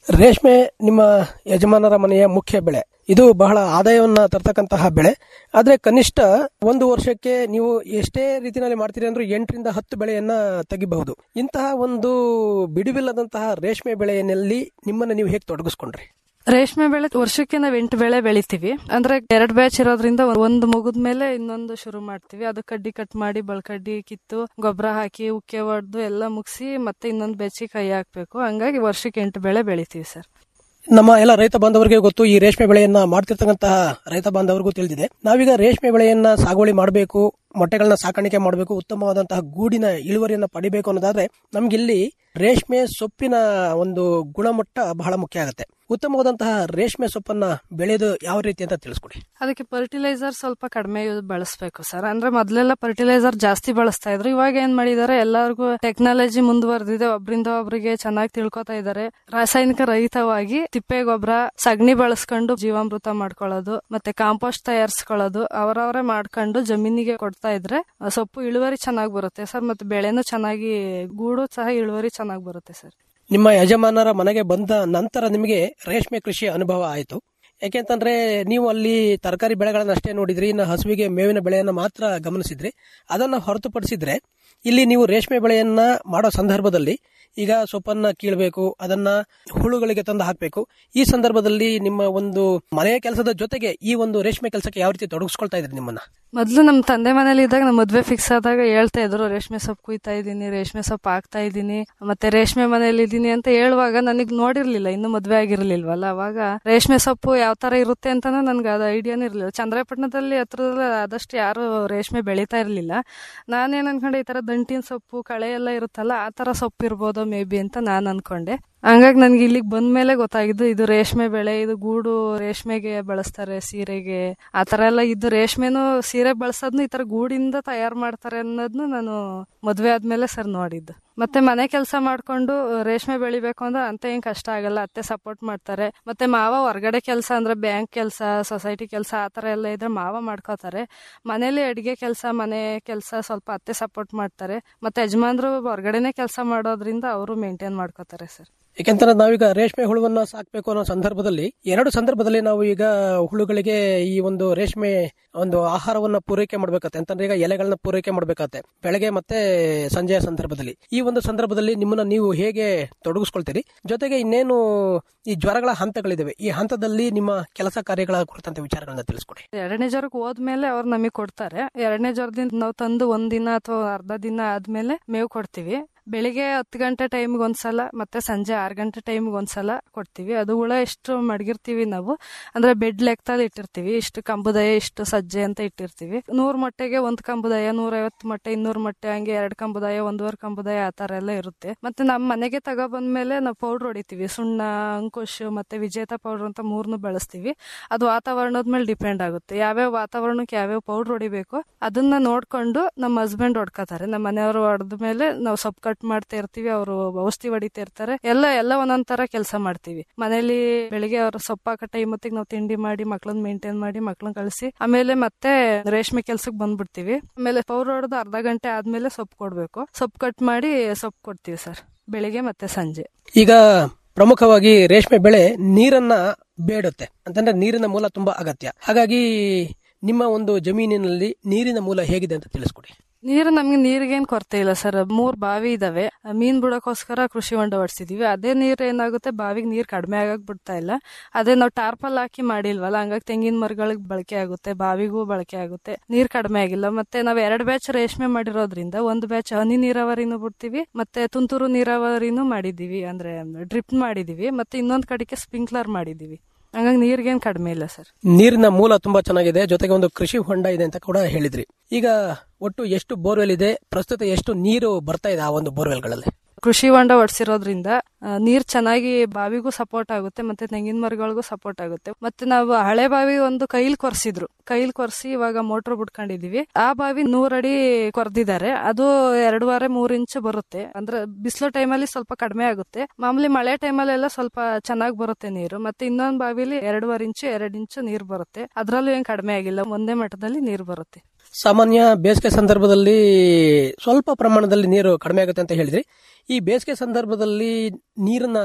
ರೇಷ್ಮೆ ನಿಮ್ಮ ಯಜಮಾನರ ಮನೆಯ ಮುಖ್ಯ ಬೆಳೆ ಇದು ಬಹಳ ಆದಾಯವನ್ನ ತರ್ತಕ್ಕಂತಹ ಬೆಳೆ ಆದ್ರೆ ಕನಿಷ್ಠ ಒಂದು ವರ್ಷಕ್ಕೆ ನೀವು ಎಷ್ಟೇ ರೀತಿಯಲ್ಲಿ ಮಾಡ್ತೀರಿ ಅಂದ್ರೆ ಎಂಟರಿಂದ ಹತ್ತು ಬೆಳೆಯನ್ನ ತೆಗಿಬಹುದು ಇಂತಹ ಒಂದು ಬಿಡುವಿಲ್ಲದಂತಹ ರೇಷ್ಮೆ ಬೆಳೆಯಲ್ಲಿ ನಿಮ್ಮನ್ನ ನೀವು ಹೇಗೆ ತೊಡಗಿಸ್ಕೊಂಡ್ರಿ ರೇಷ್ಮೆ ಬೆಳೆ ವರ್ಷಕ್ಕೆ ನಾವ್ ಎಂಟು ಬೆಳೆ ಬೆಳಿತೀವಿ ಅಂದ್ರೆ ಎರಡ್ ಬ್ಯಾಚ್ ಇರೋದ್ರಿಂದ ಒಂದು ಮುಗಿದ್ಮೇಲೆ ಇನ್ನೊಂದು ಶುರು ಮಾಡ್ತೀವಿ ಅದು ಕಡ್ಡಿ ಕಟ್ ಮಾಡಿ ಬಳಕಡ್ಡಿ ಕಿತ್ತು ಗೊಬ್ಬರ ಹಾಕಿ ಉಕ್ಕೆ ಹೊಡೆದು ಎಲ್ಲ ಮುಗಿಸಿ ಮತ್ತೆ ಇನ್ನೊಂದು ಬೆಚ್ಚಿ ಕೈ ಹಾಕ್ಬೇಕು ಹಂಗಾಗಿ ವರ್ಷಕ್ಕೆ ಎಂಟು ಬೆಳೆ ಬೆಳಿತೀವಿ ಸರ್ ನಮ್ಮ ಎಲ್ಲ ರೈತ ಬಾಂಧವರಿಗೆ ಗೊತ್ತು ಈ ರೇಷ್ಮೆ ಬೆಳೆಯನ್ನ ಮಾಡ್ತಿರ್ತಕ್ಕಂತಹ ರೈತ ಬಾಂಧವರಿಗೂ ತಿಳಿದಿದೆ ನಾವೀಗ ರೇಷ್ಮೆ ಬೆಳೆಯನ್ನ ಸಾಗುವಳಿ ಮಾಡಬೇಕು ಮೊಟ್ಟೆಗಳನ್ನ ಸಾಕಾಣಿಕೆ ಮಾಡಬೇಕು ಉತ್ತಮವಾದಂತಹ ಗೂಡಿನ ಇಳುವರಿಯನ್ನ ಪಡಿಬೇಕು ಅನ್ನೋದಾದ್ರೆ ನಮ್ಗಿಲ್ಲಿ ರೇಷ್ಮೆ ಸೊಪ್ಪಿನ ಒಂದು ಗುಣಮಟ್ಟ ಬಹಳ ಮುಖ್ಯ ಆಗುತ್ತೆ ಉತ್ತಮವಾದಂತಹ ರೇಷ್ಮೆ ಸೊಪ್ಪನ್ನ ಬೆಳೆಯೋದು ಯಾವ ರೀತಿ ಅಂತ ತಿಳಿಸ್ಕೊಡಿ ಅದಕ್ಕೆ ಫರ್ಟಿಲೈಸರ್ ಸ್ವಲ್ಪ ಕಡಿಮೆ ಯೂಸ್ ಬಳಸಬೇಕು ಸರ್ ಅಂದ್ರೆ ಮೊದ್ಲೆಲ್ಲ ಫರ್ಟಿಲೈಸರ್ ಜಾಸ್ತಿ ಬಳಸ್ತಾ ಇದ್ರು ಇವಾಗ ಏನ್ ಮಾಡಿದಾರೆ ಎಲ್ಲರಿಗೂ ಟೆಕ್ನಾಲಜಿ ಮುಂದುವರೆದಿದೆ ಒಬ್ರಿಂದ ಒಬ್ರಿಗೆ ಚೆನ್ನಾಗಿ ತಿಳ್ಕೊತಾ ಇದಾರೆ ರಾಸಾಯನಿಕ ರಹಿತವಾಗಿ ತಿಪ್ಪೆ ಗೊಬ್ಬರ ಸಗಣಿ ಬಳಸ್ಕೊಂಡು ಜೀವಾಮೃತ ಮಾಡ್ಕೊಳ್ಳೋದು ಮತ್ತೆ ಕಾಂಪೋಸ್ಟ್ ತಯಾರಿಸ್ಕೊಳ್ಳೋದು ಅವರವರೇ ಮಾಡ್ಕೊಂಡು ಜಮೀನಿಗೆ ಕೊಡ್ತಾ ಇದ್ರೆ ಆ ಸೊಪ್ಪು ಇಳುವರಿ ಚೆನ್ನಾಗಿ ಬರುತ್ತೆ ಸರ್ ಮತ್ತೆ ಬೆಳೆನೂ ಚೆನ್ನಾಗಿ ಗೂಡು ಸಹ ಇಳುವರಿ ಚೆನ್ನಾಗಿ ಬರುತ್ತೆ ಸರ್ ನಿಮ್ಮ ಯಜಮಾನರ ಮನೆಗೆ ಬಂದ ನಂತರ ನಿಮಗೆ ರೇಷ್ಮೆ ಕೃಷಿ ಅನುಭವ ಆಯಿತು ಯಾಕೆಂತಂದ್ರೆ ನೀವು ಅಲ್ಲಿ ತರಕಾರಿ ಬೆಳೆಗಳನ್ನ ಅಷ್ಟೇ ನೋಡಿದ್ರಿ ಇನ್ನು ಹಸುವಿಗೆ ಮೇವಿನ ಬೆಳೆಯನ್ನ ಮಾತ್ರ ಗಮನಿಸಿದ್ರಿ ಅದನ್ನ ಹೊರತುಪಡಿಸಿದ್ರೆ ಇಲ್ಲಿ ನೀವು ರೇಷ್ಮೆ ಬೆಳೆಯನ್ನ ಮಾಡೋ ಸಂದರ್ಭದಲ್ಲಿ ಈಗ ಸೊಪ್ಪನ್ನ ಕೀಳ್ಬೇಕು ಅದನ್ನ ಹುಳುಗಳಿಗೆ ತಂದು ಹಾಕಬೇಕು ಈ ಸಂದರ್ಭದಲ್ಲಿ ನಿಮ್ಮ ಒಂದು ಮನೆಯ ಕೆಲಸದ ಜೊತೆಗೆ ಈ ಒಂದು ರೇಷ್ಮೆ ಕೆಲಸಕ್ಕೆ ಯಾವ ರೀತಿ ತೊಡಗಿಸ್ಕೊಳ್ತಾ ಇದ್ರಿ ನಿಮ್ಮನ್ನ ಮೊದ್ಲು ನಮ್ ತಂದೆ ಮನೇಲಿ ಇದ್ದಾಗ ನಮ್ಮ ಮದ್ವೆ ಫಿಕ್ಸ್ ಆದಾಗ ಹೇಳ್ತಾ ಇದ್ರು ರೇಷ್ಮೆ ಸೊಪ್ಪು ಕುಯ್ತಾ ಇದ್ದೀನಿ ರೇಷ್ಮೆ ಸೊಪ್ಪು ಹಾಕ್ತಾ ಇದ್ದೀನಿ ಮತ್ತೆ ರೇಷ್ಮೆ ಮನೇಲಿ ಇದ್ದೀನಿ ಅಂತ ಹೇಳುವಾಗ ನನಗ್ ನೋಡಿರ್ಲಿಲ್ಲ ಇನ್ನು ಮದ್ವೆ ಆಗಿರ್ಲಿಲ್ವಲ್ಲ ಅವಾಗ ರೇಷ್ಮೆ ಸೊಪ್ಪು ಯಾವ ತರ ಇರುತ್ತೆ ಅಂತಾನು ನನ್ಗೆ ಅದು ಐಡಿಯಾನೇ ಇರ್ಲಿಲ್ಲ ಚಂದ್ರಪಟ್ಟಣದಲ್ಲಿ ಹತ್ರದಲ್ಲಿ ಆದಷ್ಟು ಯಾರು ರೇಷ್ಮೆ ಬೆಳೀತಾ ಇರ್ಲಿಲ್ಲ ನಾನೇನ್ ಅನ್ಕೊಂಡೆ ಈ ತರ ದಂಟಿನ ಸೊಪ್ಪು ಕಳೆ ಎಲ್ಲ ಇರುತ್ತಲ್ಲ ಆ ತರ ಸೊಪ್ಪು ಇರ್ಬೋದೋ ಮೇ ಬಿ ಅಂತ ನಾನ್ ಅನ್ಕೊಂಡೆ ಹಂಗಾಗಿ ನನ್ಗೆ ಇಲ್ಲಿಗೆ ಬಂದ್ಮೇಲೆ ಗೊತ್ತಾಗಿದ್ದು ಇದು ರೇಷ್ಮೆ ಬೆಳೆ ಇದು ಗೂಡು ರೇಷ್ಮೆಗೆ ಬಳಸ್ತಾರೆ ಸೀರೆಗೆ ಆ ತರ ಎಲ್ಲ ಇದು ರೇಷ್ಮೆನು ಸೀರೆ ಬಳಸೋದ್ನು ಈ ತರ ಗೂಡಿಂದ ತಯಾರು ಮಾಡ್ತಾರೆ ಅನ್ನೋದ್ನು ನಾನು ಮದ್ವೆ ಆದ್ಮೇಲೆ ಸರ್ ನೋಡಿದ್ದು ಮತ್ತೆ ಮನೆ ಕೆಲಸ ಮಾಡ್ಕೊಂಡು ರೇಷ್ಮೆ ಬೆಳಿಬೇಕು ಅಂದ್ರೆ ಅಂತ ಏನ್ ಕಷ್ಟ ಆಗಲ್ಲ ಅತ್ತೆ ಸಪೋರ್ಟ್ ಮಾಡ್ತಾರೆ ಮತ್ತೆ ಮಾವ ಹೊರಗಡೆ ಕೆಲಸ ಅಂದ್ರೆ ಬ್ಯಾಂಕ್ ಕೆಲಸ ಸೊಸೈಟಿ ಕೆಲಸ ಆ ತರ ಎಲ್ಲ ಇದ್ರೆ ಮಾವ ಮಾಡ್ಕೋತಾರೆ ಮನೇಲಿ ಅಡಿಗೆ ಕೆಲಸ ಮನೆ ಕೆಲಸ ಸ್ವಲ್ಪ ಅತ್ತೆ ಸಪೋರ್ಟ್ ಮಾಡ್ತಾರೆ ಮತ್ತೆ ಯಜಮಾನ್ರು ಹೊರಗಡೆನೆ ಕೆಲಸ ಮಾಡೋದ್ರಿಂದ ಅವರು ಮೇಂಟೈನ್ ಮಾಡ್ಕೋತಾರೆ ಸರ್ ಯಾಕೆಂತಂದ್ರೆ ನಾವೀಗ ರೇಷ್ಮೆ ಹುಳುವನ್ನ ಸಾಕ್ಬೇಕು ಅನ್ನೋ ಸಂದರ್ಭದಲ್ಲಿ ಎರಡು ಸಂದರ್ಭದಲ್ಲಿ ನಾವು ಈಗ ಹುಳುಗಳಿಗೆ ಈ ಒಂದು ರೇಷ್ಮೆ ಒಂದು ಆಹಾರವನ್ನ ಪೂರೈಕೆ ಮಾಡ್ಬೇಕತ್ತೆ ಅಂತಂದ್ರೆ ಈಗ ಎಲೆಗಳನ್ನ ಪೂರೈಕೆ ಮಾಡ್ಬೇಕಾಗತ್ತೆ ಬೆಳಗ್ಗೆ ಮತ್ತೆ ಸಂಜೆಯ ಸಂದರ್ಭದಲ್ಲಿ ಈ ಒಂದು ಸಂದರ್ಭದಲ್ಲಿ ನಿಮ್ಮನ್ನ ನೀವು ಹೇಗೆ ತೊಡಗಿಸ್ಕೊಳ್ತೀರಿ ಜೊತೆಗೆ ಇನ್ನೇನು ಈ ಜ್ವರಗಳ ಹಂತಗಳಿದಾವೆ ಈ ಹಂತದಲ್ಲಿ ನಿಮ್ಮ ಕೆಲಸ ಕಾರ್ಯಗಳ ಕುರಿತಂತೆ ವಿಚಾರಗಳನ್ನ ತಿಳಿಸ್ಕೊಡಿ ಎರಡನೇ ಜ್ವರಕ್ಕೆ ಹೋದ್ಮೇಲೆ ಅವ್ರು ನಮಗೆ ಕೊಡ್ತಾರೆ ಎರಡನೇ ಜ್ವರದಿಂದ ನಾವು ತಂದು ಒಂದಿನ ಅಥವಾ ಅರ್ಧ ದಿನ ಆದ್ಮೇಲೆ ಮೇವು ಕೊಡ್ತೀವಿ ಬೆಳಿಗ್ಗೆ ಹತ್ತು ಗಂಟೆ ಟೈಮ್ಗೆ ಒಂದ್ಸಲ ಮತ್ತೆ ಸಂಜೆ ಆರು ಗಂಟೆ ಟೈಮ್ಗೆ ಒಂದ್ಸಲ ಕೊಡ್ತೀವಿ ಅದು ಹುಳ ಎಷ್ಟು ಮಡಗಿರ್ತೀವಿ ನಾವು ಅಂದ್ರೆ ಬೆಡ್ ಲೆಕ್ಕದಲ್ಲಿ ಇಟ್ಟಿರ್ತೀವಿ ಇಷ್ಟು ಕಂಬುದಯ ಇಷ್ಟು ಸಜ್ಜೆ ಅಂತ ಇಟ್ಟಿರ್ತೀವಿ ನೂರ್ ಮೊಟ್ಟೆಗೆ ಒಂದ್ ಕಂಬುದಯ ನೂರೈವತ್ತು ಮೊಟ್ಟೆ ಇನ್ನೂರು ಮೊಟ್ಟೆ ಹಂಗೆ ಎರಡು ಕಂಬುದಯ ಒಂದೂವರೆ ಕಂಬುದಯ ಆ ತರ ಎಲ್ಲ ಇರುತ್ತೆ ಮತ್ತೆ ನಮ್ಮ ಮನೆಗೆ ತಗೋ ಬಂದ್ಮೇಲೆ ನಾವು ಪೌಡರ್ ಹೊಡಿತೀವಿ ಸುಣ್ಣ ಅಂಕುಶ್ ಮತ್ತೆ ವಿಜೇತ ಪೌಡರ್ ಅಂತ ಮೂರ್ನು ಬಳಸ್ತೀವಿ ಅದು ವಾತಾವರಣದ ಮೇಲೆ ಡಿಪೆಂಡ್ ಆಗುತ್ತೆ ಯಾವ್ಯಾವ ವಾತಾವರಣಕ್ಕೆ ಯಾವ್ಯಾವ ಪೌಡರ್ ಹೊಡಿಬೇಕು ಅದನ್ನ ನೋಡ್ಕೊಂಡು ನಮ್ಮ ಹಸ್ಬೆಂಡ್ ಹೊಡ್ಕೋತಾರೆ ನಮ್ಮ ಮನೆಯವರು ಹೊಡೆದ ಮೇಲೆ ನಾವು ಸೊಪ್ಪು ಕಟ್ ಮಾಡ್ತಾ ಇರ್ತೀವಿ ಅವರು ಔಷಧಿ ಹೊಡಿತಾ ಇರ್ತಾರೆ ಎಲ್ಲ ಎಲ್ಲ ಒಂದೊಂದ್ ತರ ಕೆಲಸ ಮಾಡ್ತೀವಿ ಮನೇಲಿ ಬೆಳಿಗ್ಗೆ ಅವ್ರ ಸೊಪ್ಪು ಹಾಕೋ ಟೈಮ್ ಹೊತ್ತಿಗೆ ನಾವು ತಿಂಡಿ ಮಾಡಿ ಮಕ್ಳನ್ನ ಮೇಂಟೈನ್ ಮಾಡಿ ಮಕ್ಳನ್ನ ಕಳಿಸಿ ಆಮೇಲೆ ಮತ್ತೆ ರೇಷ್ಮೆ ಕೆಲ್ಸಕ್ಕೆ ಬಂದ್ಬಿಡ್ತೀವಿ ಆಮೇಲೆ ಪೌಡರ್ ಹೊಡೆದು ಅರ್ಧ ಗಂಟೆ ಆದ್ಮೇಲೆ ಸೊಪ್ಪು ಕೊಡ್ಬೇಕು ಸೊಪ್ಪು ಕಟ್ ಮಾಡಿ ಸೊಪ್ಪು ಕೊಡ್ತೀವಿ ಸರ್ ಬೆಳಿಗ್ಗೆ ಮತ್ತೆ ಸಂಜೆ ಈಗ ಪ್ರಮುಖವಾಗಿ ರೇಷ್ಮೆ ಬೆಳೆ ನೀರನ್ನ ಬೇಡುತ್ತೆ ಅಂತಂದ್ರೆ ನೀರಿನ ಮೂಲ ತುಂಬಾ ಅಗತ್ಯ ಹಾಗಾಗಿ ನಿಮ್ಮ ಒಂದು ಜಮೀನಿನಲ್ಲಿ ನೀರಿನ ಮೂಲ ಹೇಗಿದೆ ಅಂತ ತಿಳಿಸ್ಕೊಡಿ ನೀರು ನಮ್ಗೆ ನೀರಿಗೇನ್ ಕೊರತೆ ಇಲ್ಲ ಸರ್ ಮೂರ್ ಬಾವಿ ಇದಾವೆ ಮೀನ್ ಬಿಡೋಕೋಸ್ಕರ ಕೃಷಿ ಹೊಂಡ ಹೊಡ್ಸಿದೀವಿ ಅದೇ ನೀರ್ ಏನಾಗುತ್ತೆ ಬಾವಿಗೆ ನೀರ್ ಕಡಿಮೆ ಆಗಕ್ ಬಿಡ್ತಾ ಇಲ್ಲ ಅದೇ ನಾವು ಟಾರ್ಪಲ್ ಹಾಕಿ ಮಾಡಿಲ್ವಲ್ಲ ಹಂಗಾಗಿ ತೆಂಗಿನ ಮರಗಳಿಗೆ ಬಳಕೆ ಆಗುತ್ತೆ ಬಾವಿಗೂ ಬಳಕೆ ಆಗುತ್ತೆ ನೀರ್ ಕಡಿಮೆ ಆಗಿಲ್ಲ ಮತ್ತೆ ನಾವ್ ಎರಡ್ ಬ್ಯಾಚ್ ರೇಷ್ಮೆ ಮಾಡಿರೋದ್ರಿಂದ ಒಂದು ಬ್ಯಾಚ್ ಹನಿ ನೀರಾವರಿನೂ ಬಿಡ್ತೀವಿ ಮತ್ತೆ ತುಂತುರು ನೀರಾವರಿನೂ ಮಾಡಿದೀವಿ ಅಂದ್ರೆ ಡ್ರಿಪ್ ಮಾಡಿದೀವಿ ಮತ್ತೆ ಇನ್ನೊಂದ್ ಕಡೆಗೆ ಸ್ಪ್ರಿಂಕ್ಲರ್ ಮಾಡಿದೀವಿ ಹಂಗಾಗಿ ನೀರ್ಗೇನ್ ಕಡಿಮೆ ಇಲ್ಲ ಸರ್ ನೀರಿನ ಮೂಲ ತುಂಬಾ ಚೆನ್ನಾಗಿದೆ ಜೊತೆಗೆ ಒಂದು ಕೃಷಿ ಹೊಂಡ ಇದೆ ಅಂತ ಕೂಡ ಹೇಳಿದ್ರಿ ಈಗ ಒಟ್ಟು ಎಷ್ಟು ಬೋರ್ವೆಲ್ ಇದೆ ಪ್ರಸ್ತುತ ಎಷ್ಟು ನೀರು ಬರ್ತಾ ಇದೆ ಆ ಒಂದು ಬೋರ್ವೆಲ್ಗಳಲ್ಲಿ ಕೃಷಿ ಹೊಂಡ ಹೊಡ್ಸಿರೋದ್ರಿಂದ ಆ, ನೀರ್ ಚೆನ್ನಾಗಿ ಬಾವಿಗೂ ಸಪೋರ್ಟ್ ಆಗುತ್ತೆ ಮತ್ತೆ ತೆಂಗಿನ ಮರಗಳಿಗೂ ಸಪೋರ್ಟ್ ಆಗುತ್ತೆ ಮತ್ತೆ ನಾವು ಹಳೆ ಬಾವಿ ಒಂದು ಕೈಲ್ ಕೊರ್ಸಿದ್ರು ಕೈಲ್ ಕೊರ್ಸಿ ಇವಾಗ ಮೋಟರ್ ಬಿಟ್ಕೊಂಡಿದೀವಿ ಆ ಬಾವಿ ನೂರಡಿ ಕೊರ್ದಿದ್ದಾರೆ ಅದು ಎರಡೂವರೆ ಮೂರ್ ಇಂಚ್ ಬರುತ್ತೆ ಅಂದ್ರೆ ಬಿಸಿಲು ಟೈಮಲ್ಲಿ ಸ್ವಲ್ಪ ಕಡಿಮೆ ಆಗುತ್ತೆ ಮಾಮೂಲಿ ಮಳೆ ಟೈಮಲ್ಲೆಲ್ಲ ಸ್ವಲ್ಪ ಚೆನ್ನಾಗಿ ಬರುತ್ತೆ ನೀರು ಮತ್ತೆ ಇನ್ನೊಂದ್ ಬಾವಿಲಿ ಎರಡೂವರೆ ಇಂಚು ಎರಡ್ ಇಂಚು ನೀರ್ ಬರುತ್ತೆ ಅದ್ರಲ್ಲೂ ಏನ್ ಕಡಿಮೆ ಆಗಿಲ್ಲ ಒಂದೇ ಮಟ್ಟದಲ್ಲಿ ನೀರ್ ಬರುತ್ತೆ ಸಾಮಾನ್ಯ ಬೇಸಿಗೆ ಸಂದರ್ಭದಲ್ಲಿ ಸ್ವಲ್ಪ ಪ್ರಮಾಣದಲ್ಲಿ ನೀರು ಕಡಿಮೆ ಆಗುತ್ತೆ ಅಂತ ಹೇಳಿದ್ರಿ ಈ ಬೇಸಿಗೆ ಸಂದರ್ಭದಲ್ಲಿ ನೀರನ್ನ